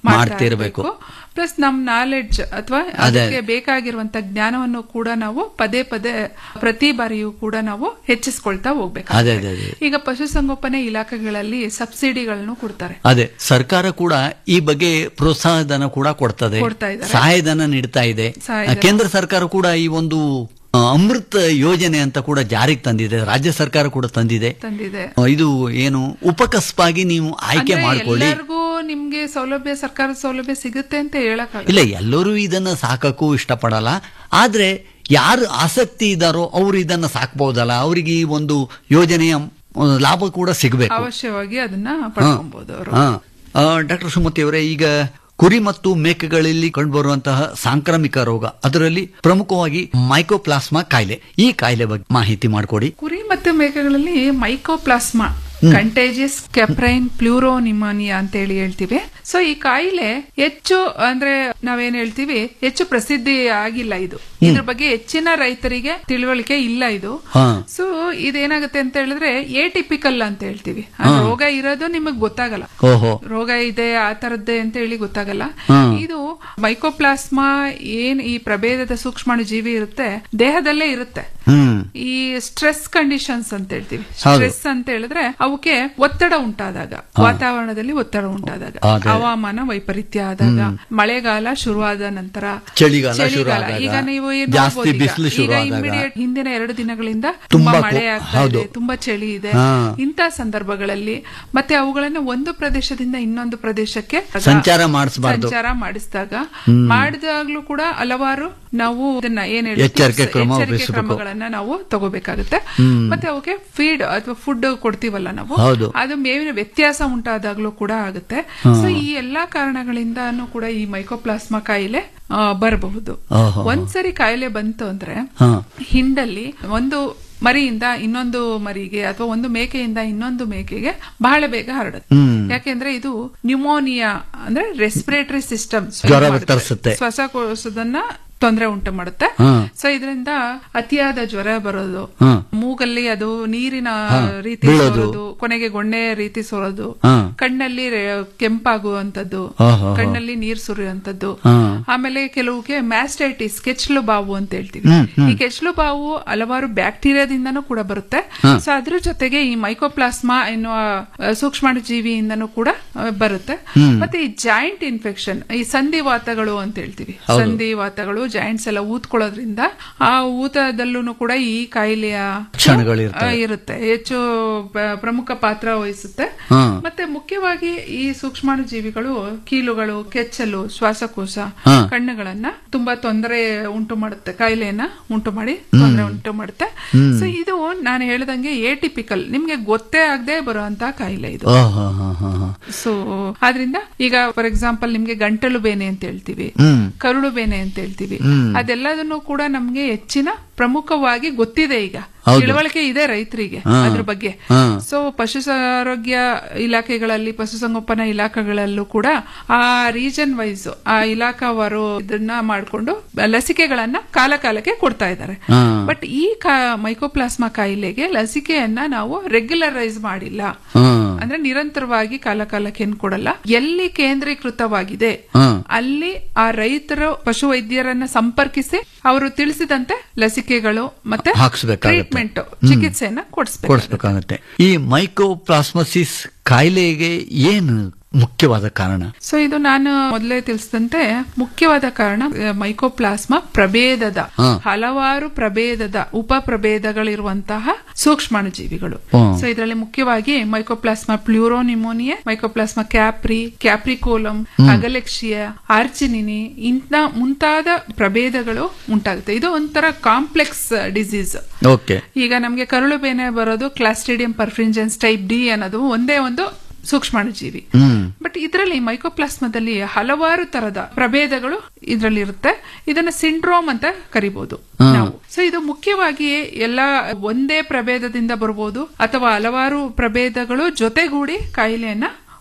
Speaker 9: ಮಾಡ್ತಿರ್ಬೇಕು.
Speaker 6: ಪ್ಲಸ್ ನಮ್ ನಾಲೆಡ್ಜ್ ಅಥವಾ
Speaker 9: ಅದೇ.
Speaker 6: ಅದಕ್ಕೆ ಬೇಕಾಗಿರುವಂತ ಜ್ಞಾನವನ್ನು ಕೂಡ ನಾವು ಪದೇ ಪದೇ ಪ್ರತಿ ಬಾರಿಯೂ ಕೂಡ ನಾವು ಹೆಚ್ಚಿಸ್ಕೊಳ್ತಾ
Speaker 9: ಅದೇ,
Speaker 6: ಹೋಗ್ಬೇಕು
Speaker 9: ಅದೇ, ಅದೇ.
Speaker 6: ಈಗ ಪಶುಸಂಗೋಪನೆ ಇಲಾಖೆಗಳಲ್ಲಿ ಸಬ್ಸಿಡಿಗಳನ್ನು ಕೊಡ್ತಾರೆ
Speaker 9: ಅದೇ ಸರ್ಕಾರ ಕೂಡ ಈ ಬಗ್ಗೆ ಪ್ರೋತ್ಸಾಹಧನ ಕೂಡ ಕೊಡ್ತದೆ
Speaker 6: ಕೊಡ್ತಾ ಇದ್ದಾರೆ.
Speaker 9: ಸಹಾಯಧನ ನೀಡ್ತಾ ಇದೆ
Speaker 6: ಸಹಾಯಧನ.
Speaker 9: ಕೇಂದ್ರ ಸರ್ಕಾರ ಕೂಡ ಈ ಒಂದು ಆ, ಅಮೃತ್ ಯೋಜನೆ ಅಂತ ಕೂಡ ಜಾರಿಗೆ ತಂದಿದೆ ರಾಜ್ಯ ಸರ್ಕಾರ ಕೂಡ ತಂದಿದೆ
Speaker 6: ತಂದಿದೆ
Speaker 9: ಆ, ಇದು ಏನು ಉಪಕಸ್ಪಾಗಿ ನೀವು ಆಯ್ಕೆ
Speaker 6: ಅಂದ್ರೆ
Speaker 9: ಮಾಡ್ಕೊಳ್ಳಿ
Speaker 6: ಎಲ್ಲರಿಗೂ ನಿಮ್ಗೆ ಸೌಲಭ್ಯ ಸರ್ಕಾರದ ಸೌಲಭ್ಯ ಸಿಗುತ್ತೆ ಅಂತ ಹೇಳಕ್
Speaker 9: ಇಲ್ಲ ಎಲ್ಲರೂ ಇದನ್ನ ಸಾಕಕ್ಕೂ ಇಷ್ಟಪಡಲ್ಲ ಆದ್ರೆ ಯಾರು ಆಸಕ್ತಿ ಇದ್ದಾರೋ ಅವರು ಇದನ್ನ ಸಾಕ್ಬಹುದಲ್ಲ ಅವರಿಗೆ ಈ ಒಂದು ಯೋಜನೆಯ ಆ, ಲಾಭ ಕೂಡ ಸಿಗಬೇಕು
Speaker 6: ಅವಶ್ಯವಾಗಿ ಅದನ್ನ ಪಡ್ಕೊಬಹುದು ಅವರು
Speaker 9: ಡಾಕ್ಟರ್ ಸುಮತಿ ಅವರೇ ಈಗ ಕುರಿ ಮತ್ತು ಮೇಕೆಗಳಲ್ಲಿ ಕಂಡುಬರುವಂತಹ ಸಾಂಕ್ರಾಮಿಕ ರೋಗ ಅದರಲ್ಲಿ ಪ್ರಮುಖವಾಗಿ ಮೈಕೋಪ್ಲಾಸ್ಮಾ ಕಾಯಿಲೆ ಈ ಕಾಯಿಲೆ ಬಗ್ಗೆ ಮಾಹಿತಿ ಮಾಡಿಕೊಡಿ
Speaker 6: ಕುರಿ ಮತ್ತು ಮೇಕೆಗಳಲ್ಲಿ ಮೈಕೋಪ್ಲಾಸ್ಮಾ ಕಂಟೇಜಿಯಸ್ ಕೆಪ್ರೈನ್ ಪ್ಲೂರೋನಿಮಾನಿಯಾ ಅಂತ ಹೇಳಿ ಹೇಳ್ತೀವಿ ಸೊ ಈ ಕಾಯಿಲೆ ಹೆಚ್ಚು ಅಂದ್ರೆ ನಾವೇನ್ ಹೇಳ್ತೀವಿ ಹೆಚ್ಚು ಪ್ರಸಿದ್ಧಿ ಆಗಿಲ್ಲ ಇದು ಇದ್ರ ಬಗ್ಗೆ ಹೆಚ್ಚಿನ ರೈತರಿಗೆ ತಿಳುವಳಿಕೆ ಇಲ್ಲ ಇದು
Speaker 9: ಹಾ.
Speaker 6: ಸೊ ಇದೇನಾಗುತ್ತೆ ಅಂತ ಹೇಳಿದ್ರೆ ಏಟಿಪಿಕಲ್ ಅಂತ ಹೇಳ್ತೀವಿ ಆ ರೋಗ ಇರೋದು ನಿಮಗ್ ಗೊತ್ತಾಗಲ್ಲ
Speaker 9: ಓಹೋ
Speaker 6: ರೋಗ ಇದೆ ಆ ತರದ್ದೇ ಅಂತ ಹೇಳಿ ಗೊತ್ತಾಗಲ್ಲ
Speaker 9: ಹ್ಮ್.
Speaker 6: ಇದು ಮೈಕೋಪ್ಲಾಸ್ಮಾ ಏನ್ ಈ ಪ್ರಭೇದದ ಸೂಕ್ಷ್ಮಾಣು ಜೀವಿ ಇರುತ್ತೆ ದೇಹದಲ್ಲೇ ಇರುತ್ತೆ
Speaker 9: ಹ್ಮ್
Speaker 6: ಈ ಸ್ಟ್ರೆಸ್ ಕಂಡೀಷನ್ಸ್ ಅಂತ ಹೇಳ್ತೀವಿ
Speaker 9: ಹೌದು.
Speaker 6: ಸ್ಟ್ರೆಸ್ ಅಂತ ಹೇಳಿದ್ರೆ ಅವಕ್ಕೆ ಒತ್ತಡ ಉಂಟಾದಾಗ ವಾತಾವರಣದಲ್ಲಿ ಒತ್ತಡ ಉಂಟಾದಾಗ
Speaker 9: ಅದೇ.
Speaker 6: ಹವಾಮಾನ ವೈಪರೀತ್ಯ ಆದಾಗ ಮಳೆಗಾಲ ಶುರುವಾದ ನಂತರ
Speaker 9: ಚಳಿಗಾಲ ಶುರುವಾದಾಗ,
Speaker 6: ಈಗ ನೀವು ಏನ್
Speaker 9: ಜಾಸ್ತಿ
Speaker 6: ನೋಡ್ಬೋದು ಈಗ.
Speaker 9: ಬಿಸಿಲು
Speaker 6: ಈಗ
Speaker 9: ಶುರುವಾದಾಗ.
Speaker 6: ಇಮಿಡಿಯೇಟ್ ಹಿಂದಿನ ಎರಡು ದಿನಗಳಿಂದ
Speaker 9: ತುಂಬಾ
Speaker 6: ತುಂಬಾ
Speaker 9: ಕೋ-
Speaker 6: ಮಳೆ ಆಗ್ತಾ
Speaker 9: ಹೌದು.
Speaker 6: ಇದೆ ತುಂಬಾ ಚಳಿ ಇದೆ
Speaker 9: ಹಾ.
Speaker 6: ಇಂಥ ಸಂದರ್ಭಗಳಲ್ಲಿ ಮತ್ತೆ ಅವುಗಳನ್ನ ಒಂದು ಪ್ರದೇಶದಿಂದ ಇನ್ನೊಂದು ಪ್ರದೇಶಕ್ಕೆ
Speaker 9: ಸಂಚಾರ ಮಾಡಿಸ್ಬಾರ್ದು.
Speaker 6: ಸಂಚಾರ ಮಾಡಿಸಿದಾಗ ಮಾಡಿದಾಗ್ಲೂ ಕೂಡ ಹಲವಾರು ನಾವು ಇದನ್ನ ಏನ್ ಹೇಳ್ತೀವಿ,
Speaker 9: ಎಚ್ಚರಿಕೆ ಕ್ರಮ
Speaker 6: ಎಚ್ಚರಿಕೆ
Speaker 9: ವಹಿಸ್ಬೇಕು.
Speaker 6: ಕ್ರಮಗಳನ್ನ ನಾವು ತಗೋಬೇಕಾಗುತ್ತೆ ಮತ್ತೆ ಅವಕ್ಕೆ ಫೀಡ್ ಅಥವಾ ಫುಡ್ ಕೊಡ್ತೀವಲ್ಲ ನಾವು
Speaker 9: ಹೌದು.
Speaker 6: ಅದು ಮೇವಿನ ವ್ಯತ್ಯಾಸ ಉಂಟಾದಾಗ್ಲೂ ಕೂಡ ಆಗುತ್ತೆ ಸೊ ಈ ಎಲ್ಲಾ ಕಾರಣಗಳಿಂದಾನು ಕೂಡ ಈ ಮೈಕೋಪ್ಲಾಸ್ಮಾ ಕಾಯಿಲೆ ಆ, ಬರಬಹುದು
Speaker 9: ಓಹೋ.
Speaker 6: ಒಂದ್ಸರಿ ಕಾಯಿಲೆ ಬಂತು ಅಂದ್ರೆ
Speaker 9: ಹಾ.
Speaker 6: ಹಿಂಡಲ್ಲಿ ಒಂದು ಮರಿಯಿಂದ ಇನ್ನೊಂದು ಮರಿಗೆ ಅಥವಾ ಒಂದು ಮೇಕೆಯಿಂದ ಇನ್ನೊಂದು ಮೇಕೆಗೆ ಬಹಳ ಬೇಗ ಹರಡುತ್ತೆ
Speaker 9: ಹ್ಮ್.
Speaker 6: ಯಾಕೆಂದ್ರೆ ಇದು ನ್ಯೂಮೋನಿಯಾ ಅಂದ್ರೆ ರೆಸ್ಪಿರೇಟರಿ ಸಿಸ್ಟಮ್
Speaker 9: ಜ್ವರ ತರಿಸುತ್ತೆ.
Speaker 6: ಶ್ವಾಸಕೋಶದನ್ನ ತೊಂದರೆ ಉಂಟು ಮಾಡುತ್ತೆ
Speaker 9: ಹಾ.
Speaker 6: ಸೊ ಇದರಿಂದ ಅತಿಯಾದ ಜ್ವರ ಬರೋದು
Speaker 9: ಹಾ.
Speaker 6: ಮೂಗಲ್ಲಿ ಅದು ನೀರಿನ
Speaker 9: ಹಾ,
Speaker 6: ರೀತಿ
Speaker 9: ಬೀಳೋದು.
Speaker 6: ಸೋರೋದು ಕೊನೆಗೆ ಗೊಣ್ಣೆ ರೀತಿ ಸೋರೋದು
Speaker 9: ಹಾ.
Speaker 6: ಕಣ್ಣಲ್ಲಿ ರೆ- ಕೆಂಪಾಗುವಂತದ್ದು
Speaker 9: ಆಹಾ.
Speaker 6: ಕಣ್ಣಲ್ಲಿ ನೀರ್ ಸುರಿಯುವಂತದ್ದು
Speaker 9: ಹಾ.
Speaker 6: ಆಮೇಲೆ ಕೆಲವುಗೆ ಮ್ಯಾಸ್ಟೈಟಿಸ್ ಕೆಚ್ಚಲು ಬಾವು ಅಂತ ಹೇಳ್ತೀವಿ
Speaker 9: ಹ್ಮ್, ಹ್ಮ್.
Speaker 6: ಈ ಕೆಚ್ಚಲು ಬಾವು ಹಲವಾರು ಬ್ಯಾಕ್ಟೀರಿಯಾದಿಂದನೂ ಕೂಡ ಬರುತ್ತೆ
Speaker 9: ಹಾ.
Speaker 6: ಸೊ ಅದ್ರ ಜೊತೆಗೆ ಈ ಮೈಕೋಪ್ಲಾಸ್ಮಾ ಎನ್ನುವ ಆ, ಸೂಕ್ಷ್ಮಾಣು ಜೀವಿಯಿಂದನೂ ಕೂಡ ಆ, ಬರುತ್ತೆ ಮತ್ತೆ ಈ ಜಾಯಿಂಟ್ ಇನ್ಫೆಕ್ಷನ್ ಈ ಸಂಧಿವಾತಗಳು ಅಂತ ಹೇಳ್ತೀವಿ
Speaker 9: ಹೌದು.
Speaker 6: ಸಂಧಿವಾತಗಳು ಜಾಯಿಂಟ್ಸ್ ಎಲ್ಲ ಊದ್ಕೊಳ್ಳೋದ್ರಿಂದ ಆ ಊತದಲ್ಲೂ ಕೂಡ ಈ ಕಾಯಿಲೆಯ
Speaker 9: ಲಕ್ಷಣಗಳಿರ್ತವೆ.
Speaker 6: ಆ, ಇರುತ್ತೆ ಹೆಚ್ಚು ಪ್ರ- ಪ್ರಮುಖ ಪಾತ್ರ ವಹಿಸುತ್ತೆ
Speaker 9: ಹಾ.
Speaker 6: ಮತ್ತೆ ಮುಖ್ಯವಾಗಿ ಈ ಸೂಕ್ಷ್ಮಾಣು ಜೀವಿಗಳು ಕೀಲುಗಳು ಕೆಚ್ಚಲು ಶ್ವಾಸಕೋಶ
Speaker 9: ಹಾ.
Speaker 6: ಕಣ್ಣುಗಳನ್ನ ತುಂಬಾ ತೊಂದರೆ ಉಂಟು ಮಾಡುತ್ತೆ ಕಾಯಿಲೆಯನ್ನ ಉಂಟು ಮಾಡಿ ತೊಂದರೆ ಉಂಟು ಮಾಡುತ್ತೆ ಸೊ ಇದು ನಾನು ಹೇಳ್ದಂಗೆ ಏಟಿಪಿಕಲ್ ನಿಮ್ಗೆ ಗೊತ್ತೇ ಆಗದೆ ಬರುವಂತ ಕಾಯಿಲೆ ಇದು
Speaker 9: ಓಹೋ, ಹಾ, ಹಾ, ಹಾ.
Speaker 6: ಸೊ ಆದ್ರಿಂದ ಈಗ ಫಾರ್ ಎಕ್ಸಾಂಪಲ್ ನಿಮ್ಗೆ ಗಂಟಲು ಬೇನೆ ಅಂತ ಹೇಳ್ತೀವಿ
Speaker 9: ಹ್ಮ್
Speaker 6: ಕರುಳು ಬೇನೆ ಅಂತ ಹೇಳ್ತೀವಿ
Speaker 9: ಹ್ಮ್.
Speaker 6: ಅದೆಲ್ಲದನ್ನು ಕೂಡ ನಮ್ಗೆ ಹೆಚ್ಚಿನ ಪ್ರಮುಖವಾಗಿ ಗೊತ್ತಿದೆ ಈಗ
Speaker 9: ಹೌದು.
Speaker 6: ತಿಳುವಳಿಕೆ ಇದೆ ರೈತರಿಗೆ
Speaker 9: ಹಾ.
Speaker 6: ಅದ್ರ ಬಗ್ಗೆ
Speaker 9: ಹಾ.
Speaker 6: ಸೊ ಪಶು ಆರೋಗ್ಯ ಇಲಾಖೆಗಳಲ್ಲಿ ಪಶುಸಂಗೋಪನಾ ಇಲಾಖೆಗಳಲ್ಲೂ ಕೂಡ ಆ ರೀಜನ್ ವೈಸ್ ಆ ಇಲಾಖಾವಾರು ಇದನ್ನ ಮಾಡಿಕೊಂಡು ಲಸಿಕೆಗಳನ್ನ ಕಾಲ ಕಾಲಕ್ಕೆ ಕೊಡ್ತಾ ಇದ್ದಾರೆ
Speaker 9: ಹಾ.
Speaker 6: ಬಟ್ ಈ ಮೈಕೋಪ್ಲಾಸ್ಮಾ ಕಾಯಿಲೆಗೆ ಲಸಿಕೆಯನ್ನ ನಾವು ರೆಗ್ಯುಲರೈಸ್ ಮಾಡಿಲ್ಲ
Speaker 9: ಹಾ.
Speaker 6: ಅಂದ್ರೆ ನಿರಂತರವಾಗಿ ಕಾಲ ಕಾಲಕ್ಕೆ ಏನ್ ಕೊಡಲ್ಲ ಎಲ್ಲಿ ಕೇಂದ್ರೀಕೃತವಾಗಿದೆ
Speaker 9: ಹಾ.
Speaker 6: ಅಲ್ಲಿ ಆ ರೈತರು ಪಶು ವೈದ್ಯರನ್ನ ಸಂಪರ್ಕಿಸಿ ಅವರು ತಿಳಿಸಿದಂತೆ ಲಸಿಕೆಗಳು ಮತ್ತೆ
Speaker 9: ಹಾಕ್ಸ್ಬೇಕಾಗತ್ತೆ.
Speaker 6: ಟ್ರೀಟ್ಮೆಂಟ್ ಚಿಕಿತ್ಸೆಯನ್ನ ಕೊಡಿಸ್ಬೇಕು
Speaker 9: ಕೊಡಿಸ್ಬೇಕಾಗತ್ತೆ ಈ ಮೈಕೋಪ್ಲಾಸ್ಮಸಿಸ್ ಕಾಯಿಲೆಗೆ ಏನು ಮುಖ್ಯವಾದ ಕಾರಣ
Speaker 6: ಸೊ ಇದು ನಾನು ಮೊದಲೇ ತಿಳಿಸಿದಂತೆ ಮುಖ್ಯವಾದ ಕಾರಣ ಆ, ಮೈಕೋಪ್ಲಾಸ್ಮಾ ಪ್ರಭೇದದ
Speaker 9: ಹಾ.
Speaker 6: ಹಲವಾರು ಪ್ರಭೇದದ ಉಪ ಪ್ರಭೇದಗಳಿರುವಂತಹ ಸೂಕ್ಷ್ಮಾಣು ಜೀವಿಗಳು
Speaker 9: ಹ್ಮ್.
Speaker 6: ಸೊ ಇದರಲ್ಲಿ ಮುಖ್ಯವಾಗಿ ಮೈಕೋಪ್ಲಾಸ್ಮಾ ಪ್ಲೂರೋನಿಮೋನಿಯಾ ಮೈಕೋಪ್ಲಾಸ್ಮಾ ಕ್ಯಾಪ್ರಿ ಕ್ಯಾಪ್ರಿಕೋಲಮ್ ಅಗಲೆಕ್ಷಿಯಾ ಆರ್ಚಿನಿನಿ ಇಂಥ ಮುಂತಾದ ಪ್ರಭೇದಗಳು ಉಂಟಾಗುತ್ತೆ ಇದು ಒಂಥರ ಕಾಂಪ್ಲೆಕ್ಸ್ ಡಿಸೀಸ್
Speaker 9: ಓಕೆ
Speaker 6: ಈಗ ನಮಗೆ ಕರುಳು ಬೇನೆ ಬರೋದು ಕ್ಲಾಸ್ಟ್ರಿಡಿಯಂ ಪರ್ಫ್ರಿಂಜನ್ಸ್ ಟೈಪ್ ಡಿ ಅನ್ನೋದು ಒಂದೇ ಒಂದು ಸೂಕ್ಷ್ಮಾಣು ಜೀವಿ
Speaker 9: ಹ್ಮ್
Speaker 6: ಬಟ್ ಇದರಲ್ಲಿ ಮೈಕೋಪ್ಲಾಸ್ಮಾದಲ್ಲಿ ಹಲವಾರು ತರದ ಪ್ರಭೇದಗಳು ಇದರಲ್ಲಿ ಇರುತ್ತೆ ಇದನ್ನ ಸಿಂಡ್ರೋಮ್ ಅಂತ ಕರಿಬಹುದು ನಾವು ಸೊ ಇದು ಮುಖ್ಯವಾಗಿ ಎಲ್ಲ ಒಂದೇ ಪ್ರಭೇದದಿಂದ ಬರಬಹುದು ಅಥವಾ ಹಲವಾರು ಪ್ರಭೇದಗಳು ಜೊತೆಗೂಡಿ ಕಾಯಿಲೆಯನ್ನ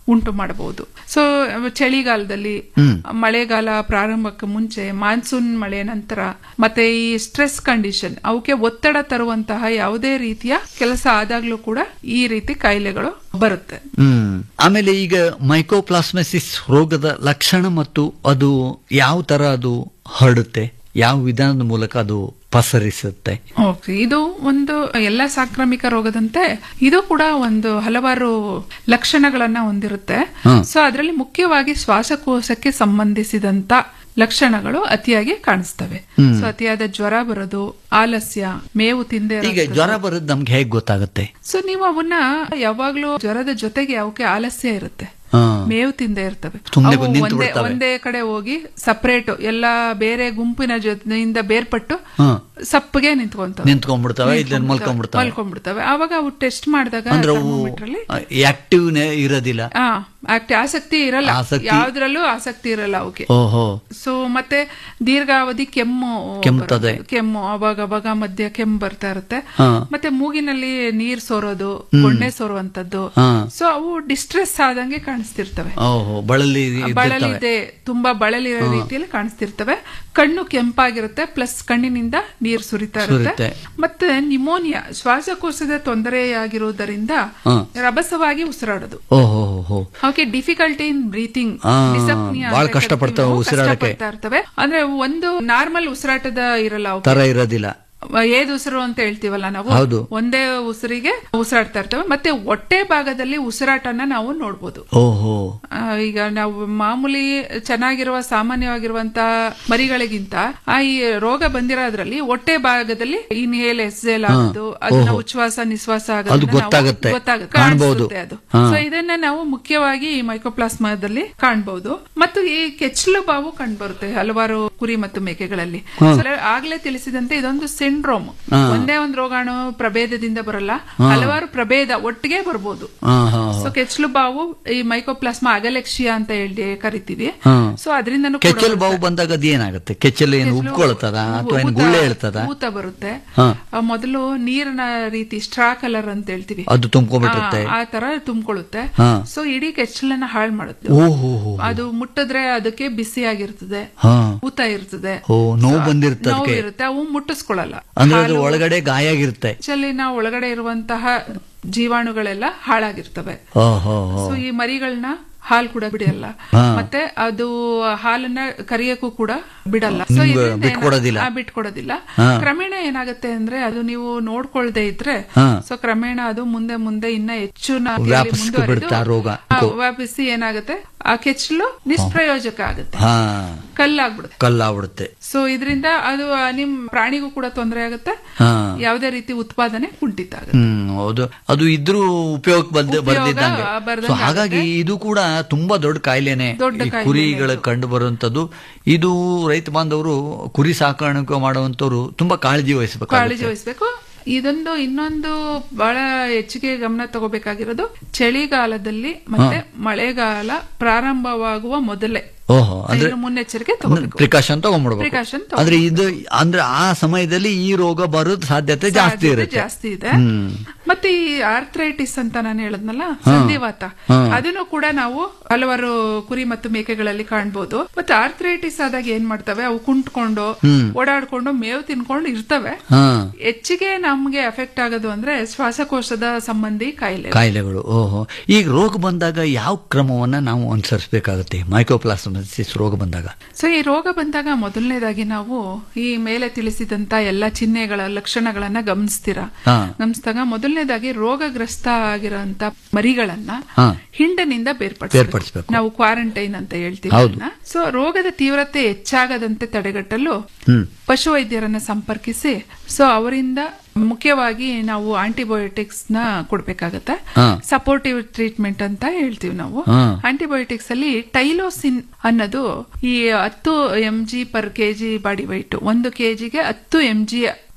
Speaker 6: ಉಂಟು ಮಾಡಬಹುದು ಸೊ ಚಳಿಗಾಲದಲ್ಲಿ
Speaker 9: ಹ್ಮ್.
Speaker 6: ಮಳೆಗಾಲ ಪ್ರಾರಂಭಕ್ಕೆ ಮುಂಚೆ ಮಾನ್ಸೂನ್ ಮಳೆ ನಂತರ ಮತ್ತೆ ಈ ಸ್ಟ್ರೆಸ್ ಕಂಡೀಷನ್ ಅವಕ್ಕೆ ಒತ್ತಡ ತರುವಂತಹ ಯಾವುದೇ ರೀತಿಯ ಕೆಲಸ ಆದಾಗ್ಲೂ ಕೂಡ ಈ ರೀತಿ ಕಾಯಿಲೆಗಳು ಬರುತ್ತೆ
Speaker 9: ಹ್ಮ್ ಆಮೇಲೆ ಈಗ ಮೈಕೋಪ್ಲಾಸ್ಮೆಸಿಸ್ ರೋಗದ ಲಕ್ಷಣ ಮತ್ತು ಅದು ಯಾವ ತರ ಅದು ಹರಡುತ್ತೆ ಯಾವ ವಿಧಾನದ ಮೂಲಕ ಅದು ಪಸರಿಸುತ್ತೆ
Speaker 6: ಓಕೆ ಇದು ಒಂದು ಎಲ್ಲ ಸಾಂಕ್ರಾಮಿಕ ರೋಗದಂತೆ ಇದು ಕೂಡ ಒಂದು ಹಲವಾರು ಲಕ್ಷಣಗಳನ್ನ ಹೊಂದಿರುತ್ತೆ
Speaker 9: ಹ್ಮ್.
Speaker 6: ಸೊ ಅದರಲ್ಲಿ ಮುಖ್ಯವಾಗಿ ಶ್ವಾಸಕೋಶಕ್ಕೆ ಸಂಬಂಧಿಸಿದಂತ ಲಕ್ಷಣಗಳು ಅತಿಯಾಗಿ ಕಾಣಿಸ್ತವೆ
Speaker 9: ಹ್ಮ್.
Speaker 6: ಸೊ ಅತಿಯಾದ ಜ್ವರ ಬರೋದು ಆಲಸ್ಯ ಮೇವು ತಿಂದೆ
Speaker 9: ಈಗ ಜ್ವರ ಬರೋದು ನಮ್ಗೆ ಹೇಗ್ ಗೊತ್ತಾಗುತ್ತೆ
Speaker 6: ಸೊ ನೀವು ಅವನ್ನ ಯಾವಾಗ್ಲೂ ಜ್ವರದ ಜೊತೆಗೆ ಅವಕ್ಕೆ ಆಲಸ್ಯ ಇರುತ್ತೆ
Speaker 9: ಹಾ.
Speaker 6: ಮೇವು ತಿಂದೆ ಇರ್ತವೆ
Speaker 9: ಸುಮ್ನೆ
Speaker 6: ಅವು
Speaker 9: ನಿಂತು
Speaker 6: ಒಂದೇ
Speaker 9: ಬಿಡ್ತವೆ.
Speaker 6: ಒಂದೇ ಕಡೆ ಹೋಗಿ ಸಪರೇಟ್ ಎಲ್ಲ ಬೇರೆ ಗುಂಪಿನ ಜೊತೆಯಿಂದ ಬೇರ್ಪಟ್ಟು
Speaker 9: ಹಾ.
Speaker 6: ಸಪ್ಪಗೆ ನಿಂತ್ಕೊಂತವೆ
Speaker 9: ನಿಂತ್ಕೊಂಡ್ಬಿಡ್ತವೆ ಇಲ್ಲ ಮಲ್ಕೊಂಡ್ಬಿಡ್ತವೆ
Speaker 6: ಮಲ್ಕೊಂಡ್ಬಿಡ್ತವೆ ಅವಾಗ ಅವು ಟೆಸ್ಟ್ ಮಾಡಿದಾಗ
Speaker 9: ಅಂದ್ರೆ ಅವು
Speaker 6: thermometer ಅಲ್ಲಿ
Speaker 9: ಆಕ್ಟಿವ್ ಇರೋದಿಲ್ಲ
Speaker 6: ಆ, ಆಕ್ಟಿ- ಆಸಕ್ತಿ ಇರಲ್ಲ
Speaker 9: ಆಸಕ್ತಿ-
Speaker 6: ಯಾವ್ದ್ರಲ್ಲೂ ಆಸಕ್ತಿ ಇರಲ್ಲ ಅವಕ್ಕೆ
Speaker 9: ಓಹೋ
Speaker 6: ಸೊ ಮತ್ತೆ ದೀರ್ಘಾವಧಿ ಕೆಮ್ಮು
Speaker 9: ಕೆಮ್ತದೆ.
Speaker 6: ಬರುತ್ತೆ. ಕೆಮ್ಮು ಅವಾಗ ಅವಾಗ ಮಧ್ಯ ಕೆಮ್ಮು ಬರ್ತಾ ಇರುತ್ತೆ
Speaker 9: ಹಾ.
Speaker 6: ಮತ್ತೆ ಮೂಗಿನಲ್ಲಿ ನೀರ್ ಸೋರೋದು
Speaker 9: ಹ್ಮ್.
Speaker 6: ಗೊಣ್ಣೆ ಸೋರುವಂತದ್ದು
Speaker 9: ಹಾ.
Speaker 6: ಸೊ ಅವು ಡಿಸ್ಟ್ರೆಸ್ ಆದಂಗೆ ಕಾಣಿಸ್ತಿರ್ತವೆ
Speaker 9: ಓಹೋ ಬಳಲಿ ಇದ್ದಿರ್ತವೆ
Speaker 6: ಬಳಲಿದೆ ತುಂಬಾ ಬಳಲಿರೋ ರೀತಿಯಲ್ಲಿ ಕಾಣಿಸ್ತಿರ್ತವೆ ಕಣ್ಣು ಕೆಂಪಾಗಿರುತ್ತೆ ಪ್ಲಸ್ ಕಣ್ಣಿನಿಂದ ನೀರು ಸುರಿತಾ
Speaker 9: ಸುರಿತೆ.
Speaker 6: ಇರುತ್ತೆ ಮತ್ತೆ ನಿಮೋನಿಯಾ ಶ್ವಾಸಕೋಶದ ತೊಂದರೆಯಾಗಿರುವುದರಿಂದ
Speaker 9: ಹಾ.
Speaker 6: ರಭಸವಾಗಿ ಉಸಿರಾಡೋದು
Speaker 9: ಓಹೋ ಹೋ
Speaker 6: ಅವಕ್ಕೆ ಡಿಫಿಕಲ್ಟಿ ಇನ್ ಬ್ರೀತಿಂಗ್
Speaker 9: ಆ, ಬಾಳ್ ಕಷ್ಟಪಡ್ತಾವೆ ಉಸಿರಾಡಕ್ಕೆ.
Speaker 6: ಇರ್ತವೆ ಅಂದ್ರೆ ಒಂದು ನಾರ್ಮಲ್ ಉಸಿರಾಟದ ಇರಲ್ಲ ಅವಕ್ಕೆ.
Speaker 9: ತರ ಇರೋದಿಲ್ಲ
Speaker 6: ಏದ್ ಉಸಿರು ಅಂತ ಹೇಳ್ತೀವಲ್ಲ ನಾವು
Speaker 9: ಹೌದು.
Speaker 6: ಒಂದೇ ಉಸಿರಿಗೆ ಉಸಿರಾಡ್ತಾ ಇರ್ತವೆ ಮತ್ತೆ ಹೊಟ್ಟೆ ಭಾಗದಲ್ಲಿ ಉಸಿರಾಟನ ನಾವು ನೋಡ್ಬೋದು
Speaker 9: ಓಹೋ
Speaker 6: ಆ, ಈಗ ನಾವು ಮಾಮೂಲಿ ಚೆನ್ನಾಗಿರುವ ಸಾಮಾನ್ಯವಾಗಿರುವಂತಹ ಮರಿಗಳಿಗಿಂತ ಆ ಈ ರೋಗ ಬಂದಿರೋದ್ರಲ್ಲಿ ಹೊಟ್ಟೆ ಭಾಗದಲ್ಲಿ ಇನ್ಹೇಲ್ ಎಕ್ಸೇಲ್ ಆಗೋದು ಅದನ್ನ
Speaker 9: ಓಹೋ.
Speaker 6: ಉಚ್ಛ್ವಾಸ ನಿಶ್ವಾಸ
Speaker 9: ಅದು
Speaker 6: ಆಗೋದನ್ನ ನಾವು
Speaker 9: ಗೊತ್ತಾಗುತ್ತೆ.
Speaker 6: ಗೊತ್ತಾಗುತ್ತೆ
Speaker 9: ಕಾಣ್ಬೋದು.
Speaker 6: ಕಾಣಿಸುತ್ತೆ ಅದು
Speaker 9: ಹಾ.
Speaker 6: ಸೊ ಇದನ್ನ ನಾವು ಮುಖ್ಯವಾಗಿ ಈ ಮೈಕೋಪ್ಲಾಸ್ಮಾದಲ್ಲಿ ಕಾಣಬಹುದು ಮತ್ತು ಈ ಕೆಚ್ಚಲು ಬಾವು ಕಂಡುಬರುತ್ತೆ ಹಲವಾರು ಕುರಿ ಮತ್ತು ಮೇಕೆಗಳಲ್ಲಿ
Speaker 9: ಹಾ.
Speaker 6: ಸೊ, ಆಗ್ಲೇ ತಿಳಿಸಿದಂತೆ ಇದೊಂದು ಸಿಂಡ್ರೋಮ್
Speaker 9: ಹಾ.
Speaker 6: ಒಂದೇ ಒಂದು ರೋಗಾಣು ಪ್ರಭೇದದಿಂದ ಬರಲ್ಲ
Speaker 9: ಹಾ.
Speaker 6: ಹಲವಾರು ಪ್ರಭೇದ ಒಟ್ಟಿಗೆ ಬರ್ಬೋದು
Speaker 9: ಹಾ, ಹಾ, ಹಾ.
Speaker 6: ಸೊ ಕೆಚ್ಚಲು ಬಾವು ಈ ಮೈಕೋಪ್ಲಾಸ್ಮಾ ಅಗಲೆಕ್ಷಿಯಾ ಅಂತ ಹೇಳಿ ಕರಿತೀವಿ
Speaker 9: ಹಾ.
Speaker 6: ಸೊ ಅದರಿಂದನೂ ಕೂಡ
Speaker 9: ಕೆಚ್ಚಲು
Speaker 6: ಬರುತ್ತೆ.
Speaker 9: ಬಾವು ಬಂದಾಗ ಅದು ಏನಾಗುತ್ತೆ ಕೆಚ್ಚಲು ಏನು
Speaker 6: ಕೆಚ್ಚಲು
Speaker 9: ಉಬ್ಕೊಳ್ತದ ಅಥವಾ ಏನು
Speaker 6: ಊತ-
Speaker 9: ಗುಳ್ಳೆ ಹೇಳ್ತದ
Speaker 6: ಊತ ಬರುತ್ತೆ
Speaker 9: ಹಾ.
Speaker 6: ಆ, ಮೊದಲು ನೀರಿನ ರೀತಿ ಸ್ಟ್ರಾ ಕಲರ್ ಅಂತ ಹೇಳ್ತೀವಿ
Speaker 9: ಅದು ತುಂಬ್ಕೊಂಡ್ಬಿಟ್ಟಿರುತ್ತೆ.
Speaker 6: ಆ ಆ ತರ ತುಂಬಿಕೊಳ್ಳುತ್ತೆ
Speaker 9: ಹಾ.
Speaker 6: ಸೊ ಇಡೀ ಕೆಚ್ಚಲನ್ನ ಹಾಳು ಮಾಡುತ್ತೆ
Speaker 9: ಓಹೋ ಹೋ
Speaker 6: ಅದು ಮುಟ್ಟಿದ್ರೆ ಅದಕ್ಕೆ ಬಿಸಿ ಆಗಿರ್ತದೆ
Speaker 9: ಹಾ
Speaker 6: ಊತ ಇರ್ತದೆ
Speaker 9: ಓ ನೋವು ಬಂದಿರುತ್ತೆ
Speaker 6: ನೋವು
Speaker 9: ಅದಕ್ಕೆ
Speaker 6: ಇರುತ್ತೆ ಅವು ಮುಟ್ಟಿಸ್ಕೊಳ್ಳಲ್ಲ
Speaker 9: ಅಂದ್ರೆ ಅದು
Speaker 6: ಹಾಲು-
Speaker 9: ಒಳಗಡೆ ಗಾಯ ಆಗಿರುತ್ತೆ
Speaker 6: ಕೆಚ್ಚಲಿನ ಒಳಗಡೆ ಇರುವಂತಹ ಜೀವಾಣುಗಳೆಲ್ಲ ಹಾಳಾಗಿರ್ತವೆ
Speaker 9: ಓಹೋ ಹೋ.
Speaker 6: ಸೊ ಈ ಮರಿಗಳನ್ನ ಹಾಲು ಕೂಡ ಬಿಡಲ್ಲ
Speaker 9: ಹಾ.
Speaker 6: ಮತ್ತೆ ಅದು ಹಾಲನ್ನ ಕರಿಯಕ್ಕೂ ಕೂಡ ಬಿಡಲ್ಲ ಸೊ
Speaker 9: ನಿಮ್ಗೆ
Speaker 6: ಇದರಿಂದ ಏನ-
Speaker 9: ಬಿಟ್ಕೊಡೋದಿಲ್ಲ.
Speaker 6: ಆ, ಬಿಟ್ಕೊಡೋದಿಲ್ಲ
Speaker 9: ಹಾ.
Speaker 6: ಕ್ರಮೇಣ ಏನಾಗುತ್ತೆ ಅಂದ್ರೆ ಅದು ನೀವು ನೋಡ್ಕೊಳ್ದೆ ಇದ್ರೆ
Speaker 9: ಹಾ.
Speaker 6: ಸೊ ಕ್ರಮೇಣ ಅದು ಮುಂದೆ ಮುಂದೆ ಇನ್ನ ಹೆಚ್ಚು
Speaker 9: ವ್ಯಾಪಿಸ್ಕೊ ಬಿಡುತ್ತೆ ಆ ರೋಗ.
Speaker 6: ವ್ಯಾಪಿಸಿ ಏನಾಗುತ್ತೆ ಆ ಕೆಚ್ಚಲು ನಿಷ್ಪ್ರಯೋಜಕ ಆಗುತ್ತೆ
Speaker 9: ಹಾ
Speaker 6: ಕಲ್ಲಾಗ್ಬಿಡುತ್ತೆ
Speaker 9: ಕಲ್ಲಾಗ್ಬಿಡುತ್ತೆ
Speaker 6: ಸೊ ಇದರಿಂದ ಅದು ಆ, ನಿಮ್ ಪ್ರಾಣಿಗೂ ಕೂಡ ತೊಂದರೆ ಆಗುತ್ತೆ
Speaker 9: ಹಾ
Speaker 6: ಯಾವುದೇ ರೀತಿ ಉತ್ಪಾದನೆ ಕುಂಠಿತ ಆಗುತ್ತೆ
Speaker 9: ಹ್ಮ್ ಹೌದು ಅದು ಇದ್ರೂ ಉಪಯೋಗಕ್ಕೆ ಬಂದ
Speaker 6: ಉಪಯೋಗ
Speaker 9: ಬರ್ದಿದ್ದಂಗೆ
Speaker 6: ಬರ್ದಂಗೆ
Speaker 9: ಸೊ ಹಾಗಾಗಿ ಇದು ಕೂಡ ತುಂಬಾ ದೊಡ್ಡ ಕಾಯಿಲೆನೆ
Speaker 6: ದೊಡ್ಡ
Speaker 9: ಈ
Speaker 6: ಕಾಯಿಲೆನೇ
Speaker 9: ಕುರಿಗಳ
Speaker 6: ಇದು.
Speaker 9: ಕಂಡು ಬರುವಂತದ್ದು ಇದು ರೈತ ಬಾಂಧವರು ಕುರಿ ಸಾಕಾಣಿಕೆ ಮಾಡುವಂತವ್ರು ತುಂಬಾ ಕಾಳಜಿ
Speaker 6: ಕಾಳಜಿ
Speaker 9: ವಹಿಸಬೇಕಾಗುತ್ತೆ
Speaker 6: ವಹಿಸಬೇಕು ಇದೊಂದು ಇನ್ನೊಂದು ಬಹಳ ಹೆಚ್ಚಿಗೆ ಗಮನ ತಗೋಬೇಕಾಗಿರೋದು ಚಳಿಗಾಲದಲ್ಲಿ ಮತ್ತೆ ಮಳೆಗಾಲ ಪ್ರಾರಂಭವಾಗುವ ಮೊದಲೇ
Speaker 9: ಓಹೋ ಅಂದ್ರೆ
Speaker 6: ಇನ್ನು ಮುನ್ನೆಚ್ಚರಿಕೆ ತಗೋಬೇಕು
Speaker 9: ಪ್ರಿಕಾಷನ್ ತಗೊಂಡ್ಬಿಡ್ಬೇಕು
Speaker 6: Precaution
Speaker 9: ಆದ್ರೆ ಇದು ಅಂದ್ರೆ ಆ ಸಮಯದಲ್ಲಿ ಈ ರೋಗ ಬರೋದ್ ಸಾಧ್ಯತೆ ಜಾಸ್ತಿ
Speaker 6: ಸಾಧ್ಯತೆ
Speaker 9: ಇರುತ್ತೆ
Speaker 6: ಜಾಸ್ತಿ ಇದೆ
Speaker 9: ಹ್ಮ್
Speaker 6: ಮತ್ತೆ ಈ ಆರ್ಥ್ರೈಟಿಸ್ ಅಂತ ನಾನು ಹೇಳದ್ನಲ್ಲ
Speaker 9: ಹಾ.
Speaker 6: ಸಂಧಿವಾತ
Speaker 9: ಹಾ.
Speaker 6: ಅದನ್ನು ಕೂಡ ನಾವು ಹಲವಾರು ಕುರಿ ಮತ್ತು ಮೇಕೆಗಳಲ್ಲಿ ಕಾಣ್ಬೋದು ಮತ್ತೆ ಆರ್ಥ್ರೈಟಿಸ್ ಆದಾಗ ಏನ್ ಮಾಡ್ತವೆ ಅವು ಕುಂಟ್ಕೊಂಡು
Speaker 9: ಹ್ಮ್.
Speaker 6: ಓಡಾಡ್ಕೊಂಡು ಮೇವು ತಿನ್ಕೊಂಡು ಇರ್ತವೆ
Speaker 9: ಹಾ
Speaker 6: ಹೆಚ್ಚಿಗೆ ನಮ್ಗೆ ಎಫೆಕ್ಟ್ ಆಗೋದು ಅಂದ್ರೆ ಶ್ವಾಸಕೋಶದ ಸಂಬಂಧಿ ಕಾಯಿಲೆ
Speaker 9: ಕಾಯಿಲೆಗಳು ಓಹೋ ಈಗ ರೋಗ ಬಂದಾಗ ಯಾವ ಕ್ರಮವನ್ನ ನಾವು ಅನುಸರಿಸಬೇಕಾಗುತ್ತೆ ಮೈಕೋಪ್ಲಾಸ್ಮಸಿಸ್ ರೋಗ ಬಂದಾಗ
Speaker 6: ಸೊ ಈ ರೋಗ ಬಂದಾಗ ಮೊದಲನೇದಾಗಿ ನಾವು ಈ ಮೇಲೆ ತಿಳಿಸಿದಂತ ಎಲ್ಲ ಚಿಹ್ನೆಗಳ ಲಕ್ಷಣಗಳನ್ನ ಗಮನಿಸ್ತೀರಾ
Speaker 9: ಹಾ.
Speaker 6: ಗಮನಿಸಿದಾಗ ಮೊದಲನೇದಾಗಿ ರೋಗಗ್ರಸ್ತ ಆಗಿರೋಂತ ಮರಿಗಳನ್ನ
Speaker 9: ಹಾ.
Speaker 6: ಹಿಂಡನಿಂದ
Speaker 9: ಬೇರ್ಪಡಿಸ್ಬೇಕು.
Speaker 6: ಬೇರ್ಪಡಿಸಬೇಕು ನಾವು ಕ್ವಾರಂಟೈನ್ ಅಂತ ಹೇಳ್ತೀವಿ
Speaker 9: ಹೌದು.
Speaker 6: ಸೊ ರೋಗದ ತೀವ್ರತೆ ಹೆಚ್ಚಾಗದಂತೆ ತಡೆಗಟ್ಟಲು
Speaker 9: ಹ್ಮ್
Speaker 6: ಪಶುವೈದ್ಯರನ್ನ ಸಂಪರ್ಕಿಸಿ ಸೊ ಅವರಿಂದ ಮುಖ್ಯವಾಗಿ ನಾವು ಆಂಟಿಬಯೋಟಿಕ್ಸ್ ನ ಕೊಡ್ಬೇಕಾಗತ್ತೆ
Speaker 9: ಹಾ.
Speaker 6: ಸಪೋರ್ಟಿವ್ ಟ್ರೀಟ್ಮೆಂಟ್ ಅಂತ ಹೇಳ್ತೀವಿ ನಾವು
Speaker 9: ಹಾ.
Speaker 6: ಆಂಟಿಬಯೋಟಿಕ್ಸ್ ಅಲ್ಲಿ ಟೈಲೋಸಿನ್ ಅನ್ನೋದು ಈ ಹತ್ತು M G per K G body weight ಒಂದು ಕೆಜಿಗೆ ಹತ್ತು ಎಂ ಜಿ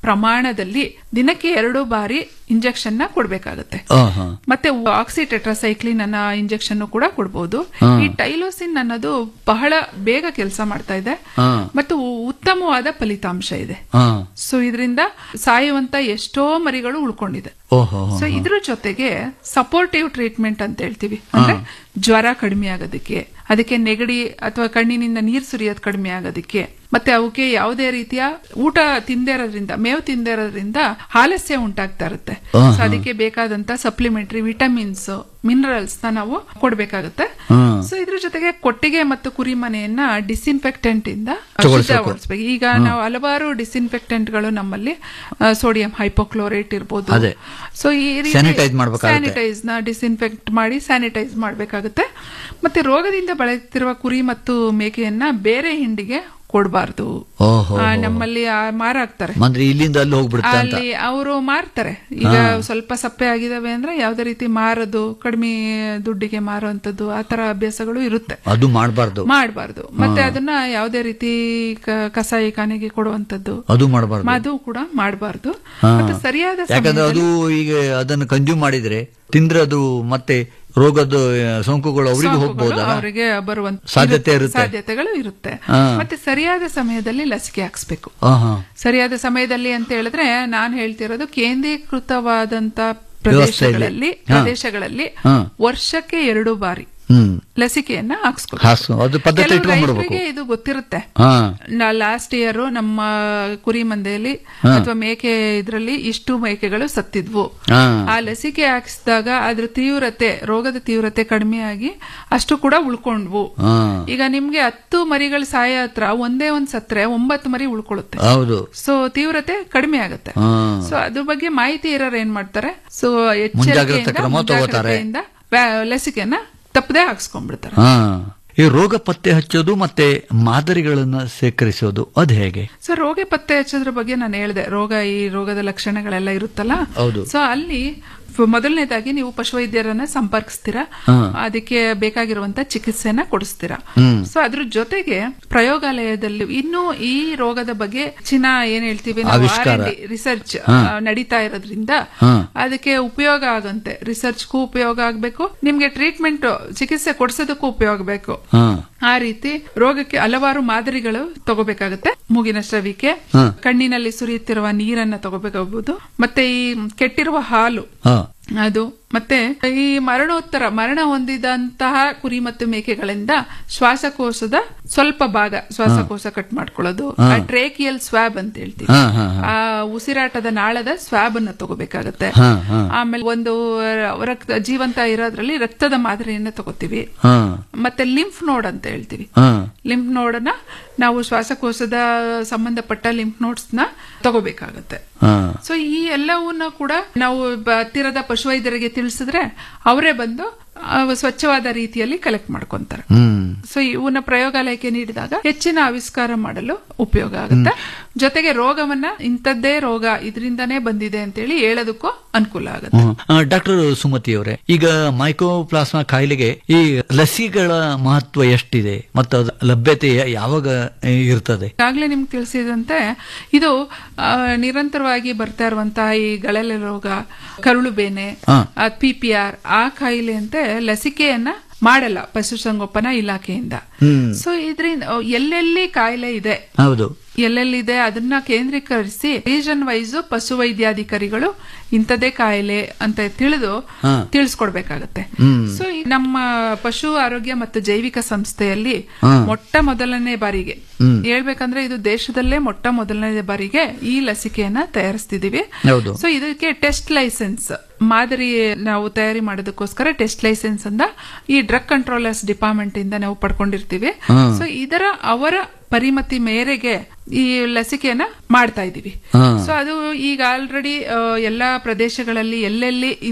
Speaker 6: ಪ್ರಮಾಣದಲ್ಲಿ ದಿನಕ್ಕೆ ಎರಡು ಬಾರಿ ಇಂಜೆಕ್ಷನ್ ನ ಕೊಡ್ಬೇಕಾಗತ್ತೆ
Speaker 9: ಆ, ಹಾ.
Speaker 6: ಮತ್ತೆ ಆಕ್ಸಿಟೆಟ್ರಾಸೈಕ್ಲಿನ್ ಅನ್ನೋ ಇಂಜೆಕ್ಷನ್ ಕೂಡ ಕೊಡಬಹುದು
Speaker 9: ಹಾ.
Speaker 6: ಈ ಟೈಲೋಸಿನ್ ಅನ್ನೋದು ಬಹಳ ಬೇಗ ಕೆಲಸ ಮಾಡ್ತಾ ಇದೆ
Speaker 9: ಹಾ.
Speaker 6: ಮತ್ತು ಉತ್ತಮವಾದ ಫಲಿತಾಂಶ ಇದೆ
Speaker 9: ಹಾ.
Speaker 6: ಸೊ ಇದರಿಂದ ಸಾಯುವಂತ ಎಷ್ಟೋ ಮರಿಗಳು ಉಳ್ಕೊಂಡಿದೆ
Speaker 9: ಓಹೋ
Speaker 6: ಸೊ ಇದ್ರ ಜೊತೆಗೆ ಸಪೋರ್ಟಿವ್ ಟ್ರೀಟ್ಮೆಂಟ್ ಅಂತ ಹೇಳ್ತೀವಿ ಅಂದ್ರೆ ಜ್ವರ ಕಡಿಮೆ ಆಗೋದಕ್ಕೆ ಅದಕ್ಕೆ ನೆಗಡಿ ಅಥವಾ ಕಣ್ಣಿನಿಂದ ನೀರ್ ಸುರಿಯೋದು ಕಡಿಮೆ ಆಗೋದಕ್ಕೆ ಮತ್ತೆ ಅವಕ್ಕೆ ಯಾವುದೇ ರೀತಿಯ ಊಟ ತಿಂದೇ ಇರೋದ್ರಿಂದ ಮೇವು ತಿಂದೇ ಇರೋದ್ರಿಂದ ಆಲಸ್ಯ ಉಂಟಾಗ್ತಾ ಇರುತ್ತೆ
Speaker 9: ಹಾ,
Speaker 6: ಸೊ ಅದಕ್ಕೆ ಬೇಕಾದಂತ ಸಪ್ಲಿಮೆಂಟರಿ ವಿಟಮಿನ್ಸ್ ಮಿನರಲ್ಸ್ ನ ನಾವು ಕೊಡ್ಬೇಕಾಗುತ್ತೆ
Speaker 9: ಹಾ.
Speaker 6: ಸೊ ಇದ್ರ ಜೊತೆಗೆ ಕೊಟ್ಟಿಗೆ ಮತ್ತು ಕುರಿ ಮನೆಯನ್ನ ಡಿಸ್ಇನ್ಫೆಕ್ಟೆಂಟ್ ಇಂದ
Speaker 9: ತಗೊಳ್ಸ್ಬೇಕು.
Speaker 6: ಶುದ್ಧಗೊಳಿಸ್ಬೇಕು ಈಗ ನಾವು ಹಲವಾರು ಡಿಸ್ಇನ್ಫೆಕ್ಟೆಂಟ್ ಗಳು ನಮ್ಮಲ್ಲಿ ಸೋಡಿಯಂ ಹೈಪೋಕ್ಲೋರೇಟ್ ಇರ್ಬೋದು
Speaker 9: ಅದೇ.
Speaker 6: ಸೊ ಈ
Speaker 9: Sanitize ಮಾಡ್ಬೇಕಾಗುತ್ತೆ.
Speaker 6: ಸ್ಯಾನಿಟೈಸ್ ನ ಡಿಸ್ಇನ್ಫೆಕ್ಟ್ ಮಾಡಿ ಸ್ಯಾನಿಟೈಸ್ ಮಾಡಬೇಕಾಗುತ್ತೆ ಮತ್ತೆ ರೋಗದಿಂದ ಬಳಲ್ತಿರುವ ಕುರಿ ಮತ್ತು ಮೇಕೆಯನ್ನ ಬೇರೆ ಹಿಂಡಿಗೆ ಕೊಡಬಾರ್ದು
Speaker 9: ಓಹೋ
Speaker 6: ನಮ್ಮಲ್ಲಿ ಆ ಮಾರಾಕ್ತಾರೆ
Speaker 9: ಅಂದ್ರೆ ಇಲ್ಲಿಂದ ಅಲ್ಲಿ ಹೋಗ್ಬಿಡುತ್ತೆ ಅಂತ
Speaker 6: ಅಲ್ಲಿ ಅವರು ಮಾರ್ತಾರೆ ಈಗ ಸ್ವಲ್ಪ ಸಪ್ಪೆ ಆಗಿದಾವೆ ಅಂದ್ರೆ ಯಾವ್ದೇ ರೀತಿ ಮಾರೋದು ಕಡಿಮೆ ದುಡ್ಡಿಗೆ ಮಾರುವಂತದ್ದು ಆ ತರ ಅಭ್ಯಾಸಗಳು ಇರುತ್ತೆ
Speaker 9: ಅದು ಮಾಡಬಾರ್ದು
Speaker 6: ಮಾಡಬಾರ್ದು ಮತ್ತೆ ಅದನ್ನ ಯಾವುದೇ ರೀತಿ ಕ- ಕಸಾಯಿ ಖಾನೆಗೆ ಕೊಡುವಂತದ್ದು
Speaker 9: ಅದು ಮಾಡಬಾರ್ದು
Speaker 6: ಅದು ಕೂಡ ಮಾಡಬಾರ್ದು
Speaker 9: ಹಾ.
Speaker 6: ಮತ್ತೆ ಸರಿಯಾದ
Speaker 9: ಯಾಕಂದ್ರೆ ಅದು
Speaker 6: ಸಮಯದಲ್ಲಿ
Speaker 9: ಈಗ ಅದನ್ನು ಕನ್ಸ್ಯೂಮ್ ಮಾಡಿದ್ರೆ ತಿಂದ್ರೆ ಅದು ಮತ್ತೆ ರೋಗದ ಆ, ಸೋಂಕುಗಳು ಅವರಿಗೆ
Speaker 6: ಸೋಂಕುಗಳು
Speaker 9: ಹೋಗ್ಬೋದಲ್ಲ
Speaker 6: ಅವರಿಗೆ ಬರುವಂತ
Speaker 9: ಸಾಧ್ಯತೆ ಇರುತ್ತೆ.
Speaker 6: ಸಾಧ್ಯತೆಗಳು ಇರುತ್ತೆ
Speaker 9: ಹಾ.
Speaker 6: ಮತ್ತೆ ಸರಿಯಾದ ಸಮಯದಲ್ಲಿ ಲಸಿಕೆ ಹಾಕ್ಸ್ಬೇಕು
Speaker 9: ಆಹಾ.
Speaker 6: ಸರಿಯಾದ ಸಮಯದಲ್ಲಿ ಅಂತ ಹೇಳಿದ್ರೆ ನಾನು ಹೇಳ್ತಿರೋದು ಕೇಂದ್ರೀಕೃತವಾದಂತ
Speaker 9: ವ್ಯವಸ್ಥೆಯಲ್ಲಿ.
Speaker 6: ಪ್ರದೇಶಗಳಲ್ಲಿ
Speaker 9: ಹಾ.
Speaker 6: ಪ್ರದೇಶಗಳಲ್ಲಿ
Speaker 9: ಹಾ.
Speaker 6: ವರ್ಷಕ್ಕೆ ಎರಡು ಬಾರಿ
Speaker 9: ಹ್ಮ್
Speaker 6: ಲಸಿಕೆಯನ್ನ ಹಾಕ್ಸ್ಕೊ
Speaker 9: ಹಾಸು ಅದು ಪದ್ಧತಿ
Speaker 6: ಕೆಲವು
Speaker 9: ಇಟ್ಕೊಂಡ್ಬಿಡ್ಬೇಕು
Speaker 6: ರೈತರಿಗೆ ಇದು ಗೊತ್ತಿರುತ್ತೆ
Speaker 9: ಹಾ
Speaker 6: ನಾ ಲಾಸ್ಟ್ ಇಯರ್ ನಮ್ಮ ಕುರಿ ಮಂದೆಯಲ್ಲಿ
Speaker 9: ಹಾ.
Speaker 6: ಅಥವಾ ಮೇಕೆ ಇದ್ರಲ್ಲಿ ಇಷ್ಟು ಮೇಕೆಗಳು ಸತ್ತಿದ್ವು
Speaker 9: ಹಾ.
Speaker 6: ಆ ಲಸಿಕೆ ಹಾಕಿಸಿದಾಗ ಅದ್ರ ತೀವ್ರತೆ ರೋಗದ ತೀವ್ರತೆ ಕಡಿಮೆಯಾಗಿ ಅಷ್ಟು ಕೂಡ ಉಳ್ಕೊಂಡ್ವು
Speaker 9: ಹಾ
Speaker 6: ಈಗ ನಿಮ್ಗೆ ಹತ್ತು ಮರಿಗಳು ಸಾಯ ಹತ್ರ ಒಂದೇ ಒಂದ್ ಸತ್ರೆ ಒಂಬತ್ತು ಮರಿ ಉಳ್ಕೊಳ್ಳುತ್ತೆ
Speaker 9: ಹೌದು
Speaker 6: ಸೊ ತೀವ್ರತೆ ಕಡಿಮೆ ಆಗುತ್ತೆ
Speaker 9: ಹಾ
Speaker 6: ಸೊ ಅದ್ರ ಬಗ್ಗೆ ಮಾಹಿತಿ ಇರೋರು ಏನ್ ಮಾಡ್ತಾರೆ ಸೊ
Speaker 9: ಮುಂಜಾಗ್ರತಾ ಕ್ರಮ ತಗೋತಾರೆ.
Speaker 6: ಲಸಿಕೆಯನ್ನ ತಪ್ಪದೆ ಹಾಕ್ಸ್ಕೊಂಡ್ಬಿಡ್ತಾರೆ
Speaker 9: ಹಾ ಈ ರೋಗ ಪತ್ತೆ ಹಚ್ಚೋದು ಮತ್ತೆ ಮಾದರಿಗಳನ್ನ ಸೇಕರಿಸೋದು ಅದ್ ಹೇಗೆ
Speaker 6: ಸೊ ರೋಗ ಪತ್ತೆ ಹಚ್ಚೋದ್ರ ಬಗ್ಗೆ ನಾನು ಹೇಳಿದೆ ರೋಗ ಈ ರೋಗದ ಲಕ್ಷಣಗಳೆಲ್ಲ ಇರುತ್ತಲ್ಲ
Speaker 9: ಹೌದು.
Speaker 6: ಸೊ ಅಲ್ಲಿ ಫ- ಮೊದಲನೇದಾಗಿ ನೀವು ಪಶುವೈದ್ಯರನ್ನ ಸಂಪರ್ಕಿಸ್ತೀರಾ
Speaker 9: ಹಾ.
Speaker 6: ಅದಕ್ಕೆ ಬೇಕಾಗಿರುವಂತ ಚಿಕಿತ್ಸೆನ ಕೊಡಿಸ್ತೀರಾ
Speaker 9: ಹ್ಮ್.
Speaker 6: ಸೊ ಅದ್ರ ಜೊತೆಗೆ ಪ್ರಯೋಗಾಲಯದಲ್ಲಿ ಇನ್ನೂ ಈ ರೋಗದ ಬಗ್ಗೆ ಹೆಚ್ಚಿನ ಏನ್ ಹೇಳ್ತೀವಿ
Speaker 9: ಆವಿಷ್ಕಾರ.
Speaker 6: ರಿಸರ್ಚ್
Speaker 9: ಹಾ.
Speaker 6: ನಡೀತಾ ಇರೋದ್ರಿಂದ
Speaker 9: ಹಾ.
Speaker 6: ಅದಕ್ಕೆ ಉಪಯೋಗ ಆಗಂತೆ ರಿಸರ್ಚ್ಗೂ ಉಪಯೋಗ ಆಗ್ಬೇಕು ನಿಮ್ಗೆ ಟ್ರೀಟ್ಮೆಂಟ್ ಚಿಕಿತ್ಸೆ ಕೊಡ್ಸೋದಕ್ಕೂ ಉಪಯೋಗ ಬೇಕು
Speaker 9: ಹಾ
Speaker 6: ಆ ರೀತಿ ರೋಗಕ್ಕೆ ಹಲವಾರು ಮಾದರಿಗಳು ತಗೋಬೇಕಾಗುತ್ತೆ ಮೂಗಿನ ಸ್ರವಿಕೆ
Speaker 9: ಹಾ.
Speaker 6: ಕಣ್ಣಿನಲ್ಲಿ ಸುರಿಯುತ್ತಿರುವ ನೀರನ್ನ ತಗೋಬೇಕಾಗಬಹುದು ಮತ್ತೆ ಈ ಕೆಟ್ಟಿರುವ ಹಾಲು
Speaker 9: ಹಾ
Speaker 6: ಅದು ಮತ್ತೆ ಈ ಮರಣೋತ್ತರ ಮರಣ ಹೊಂದಿದಂತಹ ಕುರಿ ಮತ್ತು ಮೇಕೆಗಳಿಂದ ಶ್ವಾಸಕೋಶದ ಸ್ವಲ್ಪ ಭಾಗ ಶ್ವಾಸಕೋಶ ಕಟ್ ಮಾಡ್ಕೊಳ್ಳೋದು ಟ್ರೇಕಿಯಲ್ ಸ್ವಾಬ್ ಅಂತ ಹೇಳ್ತೀವಿ
Speaker 9: ಹಾ ಹಾ ಹಾ
Speaker 6: ಆ ಉಸಿರಾಟದ ನಾಳದ ಸ್ವಾಬ್ ಅನ್ನ ತಗೋಬೇಕಾಗತ್ತೆ
Speaker 9: ಹಾ ಹಾ
Speaker 6: ಆಮೇಲೆ ಒಂದು ರಕ್ತ ಜೀವಂತ ಇರೋದ್ರಲ್ಲಿ ರಕ್ತದ ಮಾದರಿಯನ್ನ ತಗೋತೀವಿ
Speaker 9: ಹಾ
Speaker 6: ಮತ್ತೆ ಲಿಂಫ್ ನೋಡ್ ಅಂತ ಹೇಳ್ತೀವಿ
Speaker 9: ಹಾ
Speaker 6: ಲಿಂಫ್ ನೋಡನ್ನ ನಾವು ಶ್ವಾಸಕೋಶದ ಸಂಬಂಧಪಟ್ಟ ಲಿಂಫ್ ನೋಟ್ಸ್ ನ ತಗೋಬೇಕಾಗತ್ತೆ
Speaker 9: ಹಾ
Speaker 6: ಸೊ ಈ ಎಲ್ಲವನ್ನ ಕೂಡ ನಾವು ಬ- ಹತ್ತಿರದ ಪಶುವೈದ್ಯರಿಗೆ ತಿಳಿಸಿದ್ರೆ ಅವರೇ ಬಂದು ಆ, ಸ್ವಚ್ಛವಾದ ರೀತಿಯಲ್ಲಿ ಕಲೆಕ್ಟ್ ಮಾಡ್ಕೊಂತಾರೆ
Speaker 9: ಹ್ಮ್
Speaker 6: ಸೊ ಇವನ್ನ ಪ್ರಯೋಗಾಲಯಕ್ಕೆ ನೀಡಿದಾಗ ಹೆಚ್ಚಿನ ಆವಿಷ್ಕಾರ ಮಾಡಲು ಉಪಯೋಗ ಆಗುತ್ತೆ ಜೊತೆಗೆ ರೋಗವನ್ನ ಇಂಥದ್ದೇ ರೋಗ ಇದರಿಂದಾನೇ ಬಂದಿದೆ ಅಂತೇಳಿ ಹೇಳೋದಕ್ಕೂ ಅನುಕೂಲ ಆಗುತ್ತೆ
Speaker 9: ಡಾಕ್ಟರ್ ಸುಮತಿ ಅವರೇ ಈಗ ಮೈಕೋಪ್ಲಾಸ್ಮಾ ಕಾಯಿಲೆಗೆ ಈ ಲಸಿಗಳ ಮಹತ್ವ ಎಷ್ಟಿದೆ ಮತ್ತು ಅದ್ರ ಲಭ್ಯತೆ ಯಾವಾಗ ಆ, ಇರ್ತದೆ
Speaker 6: ಈಗಾಗಲೇ ನಿಮ್ಗೆ ತಿಳಿಸಿದಂತೆ ಇದು ಆ, ನಿರಂತರವಾಗಿ ಬರ್ತಾ ಇರುವಂತಹ ಈ ಗಳಲೆ ರೋಗ ಕರುಳು ಬೇನೆ
Speaker 9: ಹಾ.
Speaker 6: ಪಿ ಪಿ ಆರ್ ಆ ಕಾಯಿಲೆಯಂತೆ ಲಸಿಕೆಯನ್ನ ಮಾಡಲ್ಲ ಪಶುಸಂಗೋಪನಾ ಇಲಾಖೆಯಿಂದ
Speaker 9: ಹ್ಮ್
Speaker 6: ಸೊ ಇದರಿಂದ ಎಲ್ಲೆಲ್ಲಿ ಕಾಯಿಲೆ ಇದೆ
Speaker 9: ಹೌದು
Speaker 6: ಎಲ್ಲೆಲ್ಲಿದೆ ಅದನ್ನ ಕೇಂದ್ರೀಕರಿಸಿ ರೀಜನ್ ವೈಸ್ ಪಶುವೈದ್ಯಾಧಿಕಾರಿಗಳು ಇಂಥದೇ ಕಾಯಿಲೆ ಅಂತ ತಿಳಿದು
Speaker 9: ಹಾ.
Speaker 6: ತಿಳಿಸ್ಕೊಡ್ಬೇಕಾಗತ್ತೆ
Speaker 9: ಹ್ಮ್.
Speaker 6: ಸೊ ಈ ನಮ್ಮ ಪಶು ಆರೋಗ್ಯ ಮತ್ತು ಜೈವಿಕ ಸಂಸ್ಥೆಯಲ್ಲಿ
Speaker 9: ಹಾ.
Speaker 6: ಮೊಟ್ಟ ಮೊದಲನೇ ಬಾರಿಗೆ
Speaker 9: ಹ್ಮ್.
Speaker 6: ಹೇಳ್ಬೇಕಂದ್ರೆ ಇದು ದೇಶದಲ್ಲೇ ಮೊಟ್ಟ ಮೊದಲನೇ ಬಾರಿಗೆ ಈ ಲಸಿಕೆಯನ್ನ ತಯಾರಿಸ್ತಿದೀವಿ
Speaker 9: ಹೌದು.
Speaker 6: ಸೊ ಇದಕ್ಕೆ ಟೆಸ್ಟ್ ಲೈಸೆನ್ಸ್ ಮಾದರಿ ನಾವು ತಯಾರಿ ಮಾಡೋದಕ್ಕೋಸ್ಕರ ಟೆಸ್ಟ್ ಲೈಸೆನ್ಸ್ ಅಂದ ಈ ಡ್ರಗ್ ಕಂಟ್ರೋಲರ್ಸ್ ಡಿಪಾರ್ಟ್ಮೆಂಟ್ ಇಂದ ನಾವು ಪಡ್ಕೊಂಡಿರ್ತೀವಿ
Speaker 9: ಹಾ.
Speaker 6: ಸೊ ಇದರ ಅವರ ಪರಿಮತಿ ಮೇರೆಗೆ ಈ ಲಸಿಕೆಯನ್ನ ಮಾಡ್ತಾ ಇದೀವಿ
Speaker 9: ಹಾ.
Speaker 6: ಸೊ ಅದು ಈಗ ಆಲ್ರೆಡಿ ಎಲ್ಲಾ ಪ್ರದೇಶಗಳಲ್ಲಿ ಎಲ್ಲೆಲ್ಲಿ ಇದೆ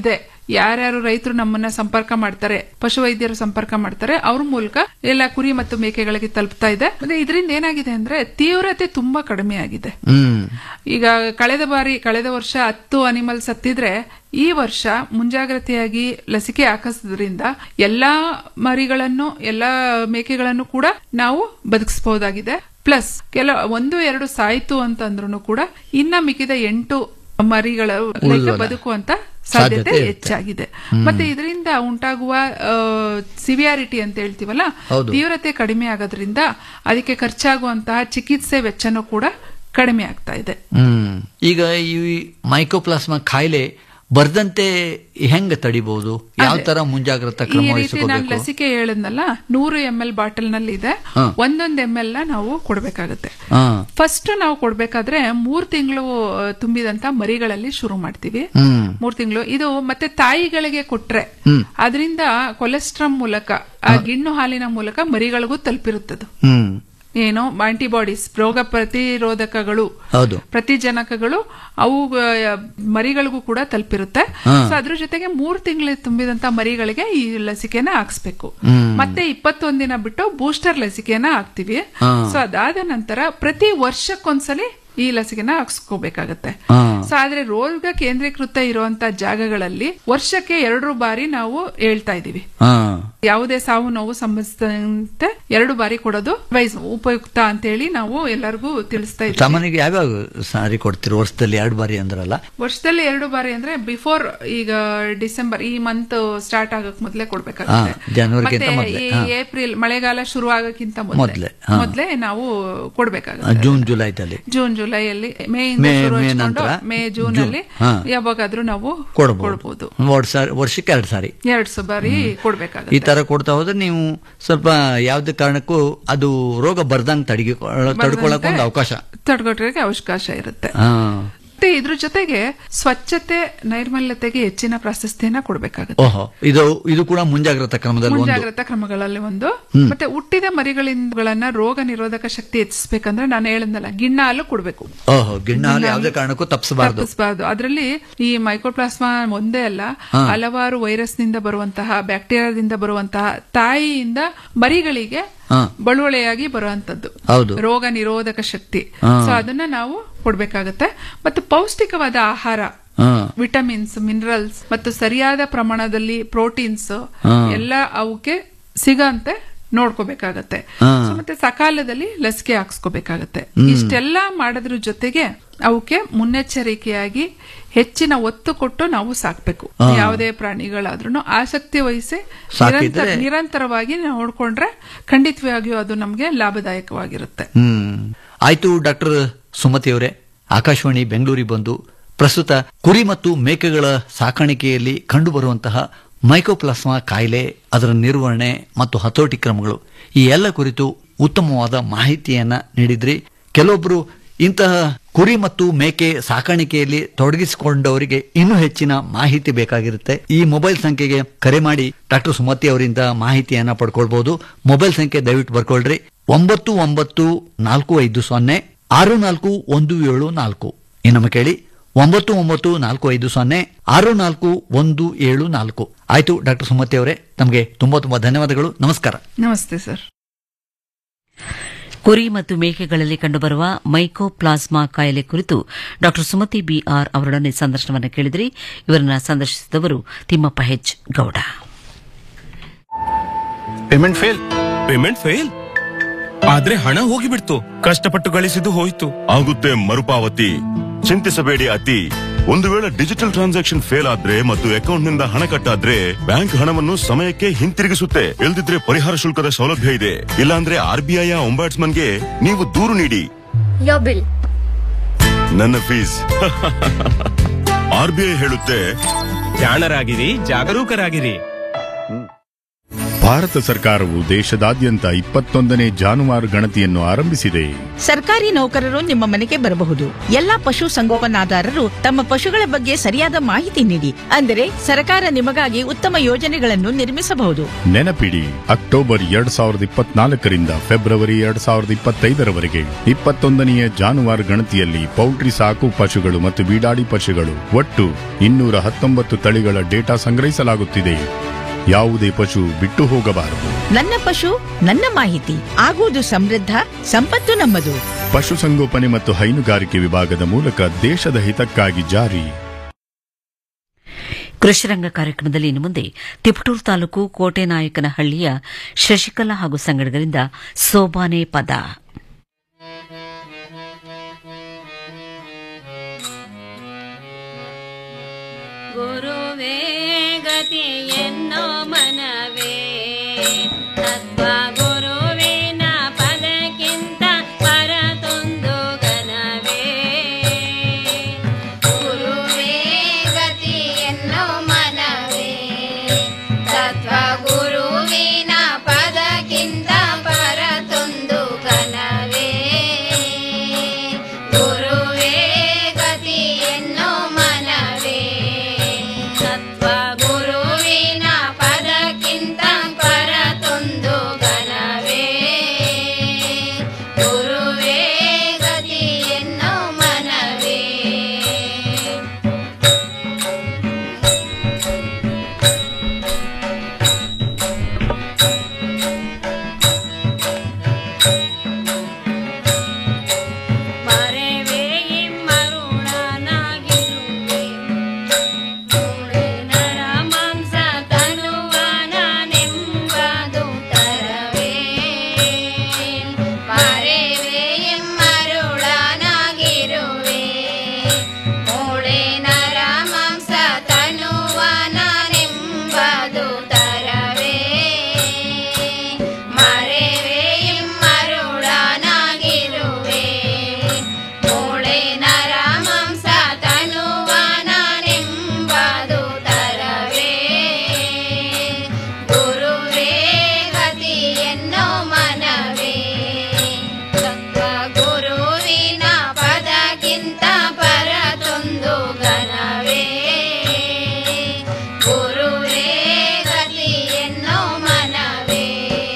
Speaker 6: ಯಾರ್ಯಾರು ರೈತರು ನಮ್ಮನ್ನ ಸಂಪರ್ಕ ಮಾಡ್ತಾರೆ ಪಶುವೈದ್ಯರು ಸಂಪರ್ಕ ಮಾಡ್ತಾರೆ ಅವ್ರ ಮೂಲಕ ಎಲ್ಲ ಕುರಿ ಮತ್ತು ಮೇಕೆಗಳಿಗೆ ತಲುಪ್ತಾ ಇದೆ ಮತ್ತೆ ಇದರಿಂದ ಏನಾಗಿದೆ ಅಂದ್ರೆ ತೀವ್ರತೆ ತುಂಬಾ ಕಡಿಮೆ ಆಗಿದೆ
Speaker 9: ಹ್ಮ್
Speaker 6: ಈಗ ಕಳೆದ ಬಾರಿ ಕಳೆದ ವರ್ಷ ಹತ್ತು ಅನಿಮಲ್ಸ್ ಸತ್ತಿದ್ರೆ ಈ ವರ್ಷ ಮುಂಜಾಗ್ರತೆಯಾಗಿ ಲಸಿಕೆ ಹಾಕಿಸೋದ್ರಿಂದ ಎಲ್ಲಾ ಮರಿಗಳನ್ನು ಎಲ್ಲಾ ಮೇಕೆಗಳನ್ನು ಕೂಡ ನಾವು ಬದುಕಿಸಬಹುದಾಗಿದೆ ಪ್ಲಸ್ ಕೆಲ ಒಂದು ಎರಡು ಸಾಯ್ತು ಅಂತಂದ್ರೂ ಕೂಡ ಇನ್ನ ಮಿಕ್ಕಿದ ಎಂಟು ಮರಿಗಳು like
Speaker 9: ಉಳಿದವಲ್ಲ.
Speaker 6: ಬದುಕುವಂತ
Speaker 9: ಸಾಧ್ಯತೆ
Speaker 6: ಸಾಧ್ಯತೆ
Speaker 9: ಇರುತ್ತೆ.
Speaker 6: ಹೆಚ್ಚಾಗಿದೆ ಮತ್ತೆ ಇದರಿಂದ ಉಂಟಾಗುವ ಸಿವಿಯಾರಿಟಿ ಅಂತ ಹೇಳ್ತೀವಲ್ಲ
Speaker 9: ಹೌದು.
Speaker 6: ತೀವ್ರತೆ ಕಡಿಮೆ ಆಗೋದ್ರಿಂದ ಅದಕ್ಕೆ ಖರ್ಚಾಗುವಂತಹ ಚಿಕಿತ್ಸೆ ವೆಚ್ಚನೂ ಕೂಡ ಕಡಿಮೆ ಆಗ್ತಾ ಇದೆ
Speaker 9: ಹ್ಮ್ ಈಗ ಈ ಮೈಕೋಪ್ಲಾಸ್ಮಾ ಕಾಯಿಲೆ ಬರ್ದಂತೆ ಹೆಂಗ ತಡಿಬಹುದು ಯಾವ ತರ ಮುಂಜಾಗ್ರತಾ
Speaker 6: ಈ
Speaker 9: ಕ್ರಮ
Speaker 6: ರೀತಿ ನಾನು
Speaker 9: ವಹಿಸಬೇಕು
Speaker 6: ಲಸಿಕೆ ಹೇಳಿದ್ನಲ್ಲ ನೂರು ಎಂ ಎಲ್ ಬಾಟಲ್ ನಲ್ಲಿ ಇದೆ
Speaker 9: ಹಾ.
Speaker 6: ಒಂದೊಂದ್ ಎಂ ಎಲ್ ನ ನಾವು ಕೊಡ್ಬೇಕಾಗತ್ತೆ
Speaker 9: ಹಾ
Speaker 6: ಫಸ್ಟ್ ನಾವು ಕೊಡ್ಬೇಕಾದ್ರೆ ಮೂರ್ ತಿಂಗಳು ತುಂಬಿದಂತ ಮರಿಗಳಲ್ಲಿ ಶುರು ಮಾಡ್ತೀವಿ
Speaker 9: ಹ್ಮ್
Speaker 6: ಮೂರ್ ತಿಂಗಳು ಇದು ಮತ್ತೆ ತಾಯಿಗಳಿಗೆ ಕೊಟ್ರೆ ಅದರಿಂದ ಕೊಲೆಸ್ಟ್ರಾಮ್ ಮೂಲಕ ಆ ಗಿಣ್ಣು ಹಾಲಿನ ಮೂಲಕ ಮರಿಗಳಿಗೂ ತಲುಪಿರುತ್ತದು
Speaker 9: ಹ್ಮ್
Speaker 6: ಏನು ಆಂಟಿಬಾಡೀಸ್ ರೋಗ ಪ್ರತಿರೋಧಕಗಳು
Speaker 9: ಹೌದು
Speaker 6: ಪ್ರತಿಜನಕಗಳು ಅವು ಆ, ಮರಿಗಳಿಗೂ ಕೂಡ ತಲುಪಿರುತ್ತೆ
Speaker 9: ಹಾ.
Speaker 6: ಸೊ ಅದ್ರ ಜೊತೆಗೆ ಮೂರ್ ತಿಂಗಳು ತುಂಬಿದಂತ ಮರಿಗಳಿಗೆ ಈ ಲಸಿಕೆನ ಹಾಕ್ಸ್ಬೇಕು
Speaker 9: ಹ್ಮ್.
Speaker 6: ಮತ್ತೆ ಇಪ್ಪತ್ತೊಂದ್ ದಿನ ಬಿಟ್ಟು ಬೂಸ್ಟರ್ ಲಸಿಕೆನ ಹಾಕ್ತಿವಿ
Speaker 9: ಹಾ.
Speaker 6: ಸೊ ಅದಾದ ನಂತರ ಪ್ರತಿ ವರ್ಷಕ್ಕೊಂದ್ಸಲಿ ಈ ಲಸಿಕೆನ ಹಾಕ್ಸ್ಕೋಬೇಕಾಗತ್ತೆ
Speaker 9: ಹಾ.
Speaker 6: ಸೊ ಆದ್ರೆ ರೋಗ ಕೇಂದ್ರೀಕೃತ ಇರುವಂತ ಜಾಗಗಳಲ್ಲಿ ವರ್ಷಕ್ಕೆ ಎರಡು ಬಾರಿ ನಾವು ಹೇಳ್ತಾ ಇದೀವಿ
Speaker 9: ಹಾ
Speaker 6: ಯಾವುದೇ ಸಾವು ನೋವು ಸಂಬಂಧಿಸಿದಂತೆ ಎರಡು ಬಾರಿ ಕೊಡೋದು ವೈಸ್ ಉಪಯುಕ್ತ ಅಂತ ಹೇಳಿ ನಾವು ಎಲ್ಲರಿಗೂ ತಿಳಿಸ್ತಾ ಇದ್ದೀವಿ
Speaker 9: ಸಾಮಾನ್ಯವಾಗಿ ಯಾವ್ಯಾವ ಸಾರಿ ಕೊಡ್ತೀರಿ ವರ್ಷದಲ್ಲಿ ಎರಡು ಬಾರಿ ಅಂದ್ರಲ್ಲ
Speaker 6: ವರ್ಷದಲ್ಲಿ ಎರಡು ಬಾರಿ ಅಂದ್ರೆ ಬಿಫೋರ್ ಈಗ ಡಿಸೆಂಬರ್ ಈ ಮಂತ್ ಸ್ಟಾರ್ಟ್ ಆಗಕ್ ಮೊದಲೇ ಕೊಡ್ಬೇಕಾಗುತ್ತೆ
Speaker 9: ಹಾ, ಜನವರಿಗಿಂತ
Speaker 6: ಮತ್ತೆ
Speaker 9: ಮೊದ್ಲೇ,
Speaker 6: ಈ
Speaker 9: ಹಾ.
Speaker 6: ಏಪ್ರಿಲ್ ಮಳೆಗಾಲ ಶುರು ಆಗಕ್ಕಿಂತ
Speaker 9: ಮೊದ್ಲೇ,
Speaker 6: ಮೊದಲೇ
Speaker 9: ಹಾ.
Speaker 6: ಮೊದಲೇ ನಾವು ಕೊಡ್ಬೇಕಾಗುತ್ತೆ
Speaker 9: ಜೂನ್ ಜುಲೈದಲ್ಲಿ
Speaker 6: ಜೂನ್ ಜುಲೈಯಲ್ಲಿ ಮೇಯಿಂದ
Speaker 9: ಮೇ-
Speaker 6: ಶುರು
Speaker 9: ಮೇ
Speaker 6: ಹಚ್ಕೊಂಡು
Speaker 9: ನಂತರ
Speaker 6: ಮೇ ಜೂನ್
Speaker 9: ಜೂನ್,
Speaker 6: ಅಲ್ಲಿ
Speaker 9: ಹಾ.
Speaker 6: ಯಾವಾಗಾದ್ರೂ ನಾವು
Speaker 9: ಕೊಡ್ಬೋದು
Speaker 6: ಕೊಡ್ಬೋದು
Speaker 9: ವರ್ಷ ವರ್ಷಕ್ಕೆ ಎರಡು ಸಾರಿ
Speaker 6: ಎರಡ್ ಸ ಬಾರಿ
Speaker 9: ಈ
Speaker 6: ಕೊಡ್ಬೇಕಾಗುತ್ತೆ
Speaker 9: ತರ ಕೊಡ್ತಾ ಹೋದ್ರೆ ನೀವು ಸ್ವಲ್ಪ ಯಾವ್ದೇ ಕಾರಣಕ್ಕೂ ಅದು ರೋಗ ಬರ್ದಂಗ್ ತಡಿಗೆ ತಡ್ಕೊಳಕ್ ಒಂದು ಅವಕಾಶ
Speaker 6: ತಡೆಗಟ್ಟೋಕೆ ಅವಕಾಶ ಇರುತ್ತೆ
Speaker 9: ಹಾ
Speaker 6: ಮತ್ತೆ ಇದ್ರ ಜೊತೆಗೆ ಸ್ವಚ್ಛತೆ ನೈರ್ಮಲ್ಯತೆಗೆ ಹೆಚ್ಚಿನ ಪ್ರಾಶಸ್ತ್ಯನ ಕೊಡ್ಬೇಕಾಗುತ್ತೆ
Speaker 9: ಓಹೋ ಇದು ಇದು ಕೂಡ ಮುಂಜಾಗ್ರತಾ ಕ್ರಮದಲ್ಲಿ ಒಂದು
Speaker 6: ಮುಂಜಾಗ್ರತಾ ಕ್ರಮಗಳಲ್ಲಿ ಒಂದು ಮತ್ತೆ ಹುಟ್ಟಿದ ಮರಿಗಳಿಂದ ರೋಗ ನಿರೋಧಕ ಶಕ್ತಿ ಹೆಚ್ಚಿಸ್ಬೇಕಂದ್ರೆ ನಾನು ಹೇಳಿದ್ನಲ್ಲ ಗಿಣ್ಣ ಹಾಲು ಕೊಡ್ಬೇಕು
Speaker 9: ಓಹೋ ಗಿಣ್ಣ ಹಾಲು ಯಾವುದೇ ಕಾರಣಕ್ಕೂ ತಪ್ಪಿಸಬಾರ್ದು
Speaker 6: ತಪ್ಪಿಸಬಾರ್ದು ಅದರಲ್ಲಿ ಈ ಮೈಕ್ರೋಪ್ಲಾಸ್ಮಾ ಒಂದೇ ಅಲ್ಲ ಹಲವಾರು ವೈರಸ್ ನಿಂದ ಬರುವಂತಹ ಬ್ಯಾಕ್ಟೀರಿಯಾದಿಂದ ಬರುವಂತಹ ತಾಯಿಯಿಂದ ಮರಿಗಳಿಗೆ
Speaker 9: ಹಾ.
Speaker 6: ಬಳುವಳಿಯಾಗಿ ಬರುವಂತದ್ದು
Speaker 9: ಹೌದು
Speaker 6: ರೋಗ ನಿರೋಧಕ ಶಕ್ತಿ
Speaker 9: ಹಾ.
Speaker 6: ಸೊ ಅದನ್ನ ನಾವು ಕೊಡ್ಬೇಕಾಗತ್ತೆ ಮತ್ತು ಪೌಷ್ಟಿಕವಾದ ಆಹಾರ
Speaker 9: ಹಾ
Speaker 6: ವಿಟಮಿನ್ಸ್ ಮಿನರಲ್ಸ್ ಮತ್ತು ಸರಿಯಾದ ಪ್ರಮಾಣದಲ್ಲಿ ಪ್ರೋಟೀನ್ಸ್
Speaker 9: ಹಾ.
Speaker 6: ಎಲ್ಲ ಅವಕ್ಕೆ ಸಿಗಂತೆ ನೋಡ್ಕೋಬೇಕಾಗತ್ತೆ
Speaker 9: ಹಾ.
Speaker 6: So, ಮತ್ತೆ ಸಕಾಲದಲ್ಲಿ ಲಸಿಕೆ ಹಾಕ್ಸ್ಕೋಬೇಕಾಗತ್ತೆ ಇಷ್ಟೆಲ್ಲ ಮಾಡೋದ್ರ ಜೊತೆಗೆ ಅವಕ್ಕೆ ಮುನ್ನೆಚ್ಚರಿಕೆಯಾಗಿ ಹೆಚ್ಚಿನ ಒತ್ತು ಕೊಟ್ಟು ನಾವು ಸಾಕ್ಬೇಕು
Speaker 9: ಹಾ.
Speaker 6: ಯಾವುದೇ ಪ್ರಾಣಿಗಳಾದ್ರೂ ಆಸಕ್ತಿ ವಹಿಸಿ
Speaker 9: ಸಾಕಿದ್ರೆ-
Speaker 6: ನಿರಂತರ- ನಿರಂತರವಾಗಿ ನೋಡ್ಕೊಂಡ್ರೆ ಖಂಡಿತವಾಗಿಯೂ ಅದು ನಮ್ಗೆ ಲಾಭದಾಯಕವಾಗಿರುತ್ತೆ
Speaker 9: ಹ್ಮ್ ಆಯ್ತು ಡಾಕ್ಟರ್ ಸುಮತಿ ಅವರೇ ಆಕಾಶವಾಣಿ ಬೆಂಗಳೂರಿಗೆ ಬಂದು ಪ್ರಸ್ತುತ ಕುರಿ ಮತ್ತು ಮೇಕೆಗಳ ಸಾಕಾಣಿಕೆಯಲ್ಲಿ ಕಂಡುಬರುವಂತಹ ಮೈಕೋಪ್ಲಾಸ್ಮಾ ಕಾಯಿಲೆ ಅದರ ನಿರ್ವಹಣೆ ಮತ್ತು ಹತೋಟಿ ಕ್ರಮಗಳು ಈ ಎಲ್ಲ ಕುರಿತು ಉತ್ತಮವಾದ ಮಾಹಿತಿಯನ್ನ ನೀಡಿದ್ರಿ ಕೆಲವೊಬ್ರು ಇಂತಹ ಕುರಿ ಮತ್ತು ಮೇಕೆ ಸಾಕಾಣಿಕೆಯಲ್ಲಿ ತೊಡಗಿಸಿಕೊಂಡವರಿಗೆ ಇನ್ನೂ ಹೆಚ್ಚಿನ ಮಾಹಿತಿ ಬೇಕಾಗಿರುತ್ತೆ ಈ ಮೊಬೈಲ್ ಸಂಖ್ಯೆಗೆ ಕರೆ ಮಾಡಿ ಡಾಕ್ಟರ್ ಸುಮತಿ ಅವರಿಂದ ಮಾಹಿತಿಯನ್ನ ಪಡ್ಕೊಳ್ಬಹುದು ಮೊಬೈಲ್ ಸಂಖ್ಯೆ ದಯವಿಟ್ಟು ಬರ್ಕೊಳ್ರಿ ಒಂಬತ್ತು ಒಂಬತ್ತು ನಾಲ್ಕು ಐದು ಸೊನ್ನೆ ಆರು ನಾಲ್ಕು ಒಂದು ಏಳು ನಾಲ್ಕು ಇನ್ನೊಮ್ಮೆ ಕೇಳಿ ಒಂಬತ್ತು ಒಂಬತ್ತು ನಾಲ್ಕು ಐದು ಸೊನ್ನೆ ಆರು ನಾಲ್ಕು ಒಂದು ಏಳು ನಾಲ್ಕು ಆಯ್ತು ಡಾಕ್ಟರ್ ಸುಮತಿ ಅವರೇ ತಮಗೆ ತುಂಬಾ ತುಂಬಾ ಧನ್ಯವಾದಗಳು ನಮಸ್ಕಾರ
Speaker 6: ನಮಸ್ತೆ ಸರ್
Speaker 2: ಕುರಿ ಮತ್ತು ಮೇಕೆಗಳಲ್ಲಿ ಕಂಡುಬರುವ ಮೈಕೋಪ್ಲಾಸ್ಮಾ ಕಾಯಿಲೆ ಕುರಿತು ಡಾ ಸುಮತಿ ಬಿಆರ್ ಅವರೊಡನೆ ಸಂದರ್ಶನವನ್ನು ಕೇಳಿದ್ರಿ ಇವರನ್ನ ಸಂದರ್ಶಿಸಿದವರು Thimmappa H Gowda
Speaker 10: payment fail payment fail ಆದ್ರೆ ಹಣ ಹೋಗಿಬಿಡ್ತು ಕಷ್ಟಪಟ್ಟು ಗಳಿಸಿದ್ದು ಹೋಯ್ತು
Speaker 11: ಆಗುತ್ತೆ ಮರುಪಾವತಿ ಚಿಂತಿಸಬೇಡಿ ಅತಿ ಒಂದು ವೇಳೆ ಡಿಜಿಟಲ್ ಟ್ರಾನ್ಸಾಕ್ಷನ್ ಫೇಲ್ ಆದ್ರೆ ಮತ್ತು ಅಕೌಂಟ್ ನಿಂದ ಹಣ ಕಟ್ಟಾದ್ರೆ ಬ್ಯಾಂಕ್ ಹಣವನ್ನು ಸಮಯಕ್ಕೆ ಹಿಂತಿರುಗಿಸುತ್ತೆ ಇಲ್ದಿದ್ರೆ ಪರಿಹಾರ ಶುಲ್ಕದ ಸೌಲಭ್ಯ ಇದೆ ಇಲ್ಲಾಂದ್ರೆ ಆರ್ ಬಿ ಐ ಗೆ ನೀವು ದೂರು ನೀಡಿ
Speaker 12: Your bill.
Speaker 11: ನನ್ನ ಫೀಸ್ ಆರ್ ಬಿ ಐ ಹೇಳುತ್ತೆ
Speaker 10: ಜಾಣರಾಗಿರಿ ಜಾಗರೂಕರಾಗಿರಿ
Speaker 12: ಭಾರತ ಸರ್ಕಾರವು ದೇಶದಾದ್ಯಂತ ಇಪ್ಪತ್ತೊಂದನೇ ಜಾನುವಾರು ಗಣತಿಯನ್ನು ಆರಂಭಿಸಿದೆ
Speaker 13: ಸರ್ಕಾರಿ ನೌಕರರು ನಿಮ್ಮ ಮನೆಗೆ ಬರಬಹುದು ಎಲ್ಲಾ ಪಶು ಸಂಗೋಪನಾದಾರರು ತಮ್ಮ ಪಶುಗಳ ಬಗ್ಗೆ ಸರಿಯಾದ ಮಾಹಿತಿ ನೀಡಿ ಅಂದರೆ ಸರ್ಕಾರ ನಿಮಗಾಗಿ ಉತ್ತಮ ಯೋಜನೆಗಳನ್ನು ನಿರ್ಮಿಸಬಹುದು
Speaker 12: ನೆನಪಿಡಿ ಅಕ್ಟೋಬರ್ ಎರಡ್ ಸಾವಿರದ ಇಪ್ಪತ್ನಾಲ್ಕರಿಂದ ಫೆಬ್ರವರಿ ಎರಡ್ ಸಾವಿರದ ಇಪ್ಪತ್ತೈದರವರೆಗೆ ಇಪ್ಪತ್ತೊಂದನೆಯ ಜಾನುವಾರು ಗಣತಿಯಲ್ಲಿ ಪೌಲ್ಟ್ರಿ ಸಾಕು ಪಶುಗಳು ಮತ್ತು ಬೀಡಾಡಿ ಪಶುಗಳು ಒಟ್ಟು ಇನ್ನೂರ ಹತ್ತೊಂಬತ್ತು ತಳಿಗಳ ಡೇಟಾ ಸಂಗ್ರಹಿಸಲಾಗುತ್ತಿದೆ ಯಾವುದೇ ಪಶು ಬಿಟ್ಟು ಹೋಗಬಾರದು
Speaker 13: ನನ್ನ ಪಶು ನನ್ನ ಮಾಹಿತಿ ಆಗುವುದು ಸಮೃದ್ಧ ಸಂಪತ್ತು ನಮ್ಮದು
Speaker 12: ಪಶುಸಂಗೋಪನೆ ಮತ್ತು ಹೈನುಗಾರಿಕೆ ವಿಭಾಗದ ಮೂಲಕ ದೇಶದ ಹಿತಕ್ಕಾಗಿ ಜಾರಿ
Speaker 2: ಕೃಷಿರಂಗ ಕಾರ್ಯಕ್ರಮದಲ್ಲಿ ಇನ್ನು ಮುಂದೆ ತಿಪಟೂರು ತಾಲೂಕು ಕೋಟೆನಾಯಕನಹಳ್ಳಿಯ ಶಶಿಕಲಾ ಹಾಗೂ ಸಂಗಡಗರಿಂದ ಸೋಬಾನೆ ಪದ
Speaker 14: ಗುರುವೇ ಗತಿಯೆನ್ನೋ ಮನವೇ ತತ್ವ ಗುರುವಿನ ಪದಕ್ಕಿಂತ ಪರತೊಂದು ಗನವೇ ಗುರುವೇ ಗತಿಯೆನ್ನೋ ಮನವೇ ತತ್ವ ಗುರುವಿನ ಪದಕ್ಕಿಂತ ಪರತೊಂದು ಗನವೇ ಗುರುವೇ ಗತಿಯೆನ್ನೋ ಮನವೇ ತತ್ವ ಗುರುವಿನ ಪದಕ್ಕಿಂತ ಪರತೊಂದು ಗಣವೇ ಗುರುವೇ ಗತಿಯೆನ್ನೋ ಮನವೇ ಮರೆವೇ ಇಮ್ಮರುಳನಾಗಿರುವೆ ನರ ಮಾಂಸ ತನುವನ ನೆಂಬದು ತರವೇ ಮರೆವೇ ಎಮ್ಮರುಳನಾಗಿರುವೆ ಮೂಳೆ ನರ ಮಾಂಸ ತನುವನ ನೆಂಬದು ತರವೇ ಮರೆವೇ ಎಮ್ಮರುಳನಾಗಿರುವೆ ಮೂಳೆ ನರ ಮಾಂಸ ತನುವನ ನೆಂಬದು ತರವೇ ಗುರುವೇ ಗತಿಯೆನ್ನೋ ಮನವೇ ತತ್ವ ಗುರುವಿನ ಪದಕ್ಕಿಂತ ಪರತೊಂದು ಗಣವೇ ಗುರುವೇ ಗತಿಯೆನ್ನೋ ಮನವೇ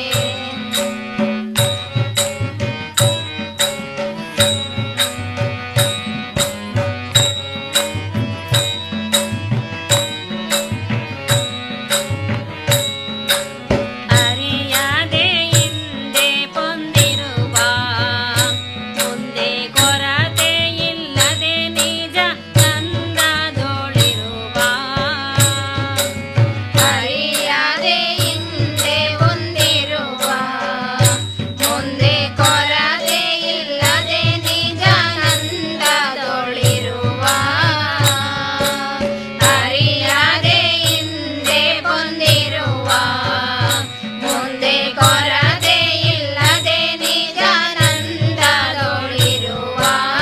Speaker 14: ಅರಿಯದೆ ಹಿಂದೆ ಪೊಂದಿರುವ ಮುಂದೆ ಕೊರತೆ ಇಲ್ಲದೆ ನಿಜ ನಂದದೊಳಿರುವ ಅರಿಯದೆ ಹಿಂದೆ ಹೊಂದಿರುವ ಮುಂದೆ ಕೊರತೆ ಇಲ್ಲದೆ ನಿಜ ನಂದದೊಳಿರುವ ಅರಿಯದೆ ಹಿಂದೆ ಬಂದಿರುವ ಮುಂದೆ ಕೊರತೆ ಇಲ್ಲದೆ ನಿಜಾನಂದದೊಳಿರುವ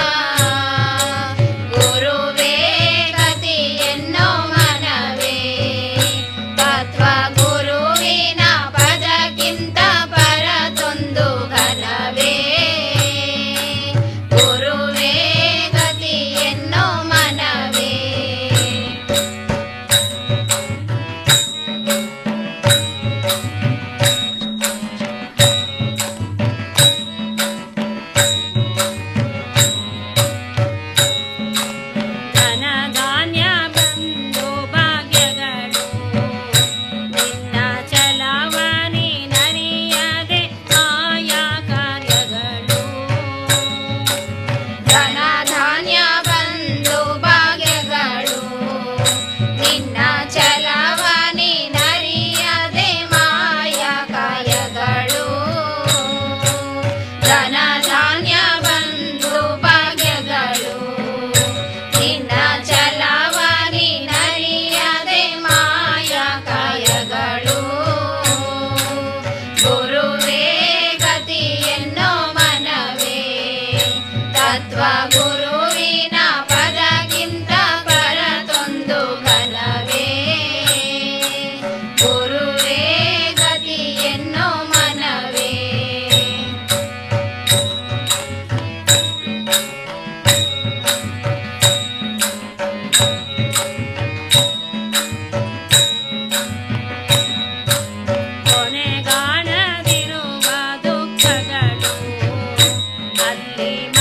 Speaker 14: ಗುರುವೇ ಗತಿಯೆನ್ನೋ ಮನವೇ ತತ್ವ ಗುರುವಿನ ಪದಕ್ಕಿಂತ ಪರತೊಂದು ಘನವೇ ಗುರುವೇ ಗತಿಯೆನ್ನೋ ಮನವೇ ಧನ ಧಾನ್ಯ ಬಂದು ಭಾಗ್ಯಗಳು ನಿನ್ನ ಚಲಾವಣೆ ನರಿಯದೆ ಆಯಾ ಕಾರ್ಯಗಳು ಧನ ಧಾನ್ಯ ಬಂದು ಭಾಗ್ಯಗಳು ನಿನ್ನ ಚಲಾವಣೆ ನರಿಯದೆ ಮಾಯ ಕಾಯಗಳು ಧನ ಧಾನ್ಯ ಬಂದು ಭಾಗ್ಯಗಳು ನಿನ್ನ ಚಲಾವಣೆ ನರಿಯದೆ ಮಾಯ ಕಾಯಗಳು ಗುರುವೇ ಗತಿಯೆನ್ನೋ ಮನವೇ ತತ್ವ ಗುರುವಿನ ಪದಕ್ಕಿಂತ ಪರತೊಂದು ಘನವೇ ಗುರುವೇ ಗತಿ ಬರಲಿ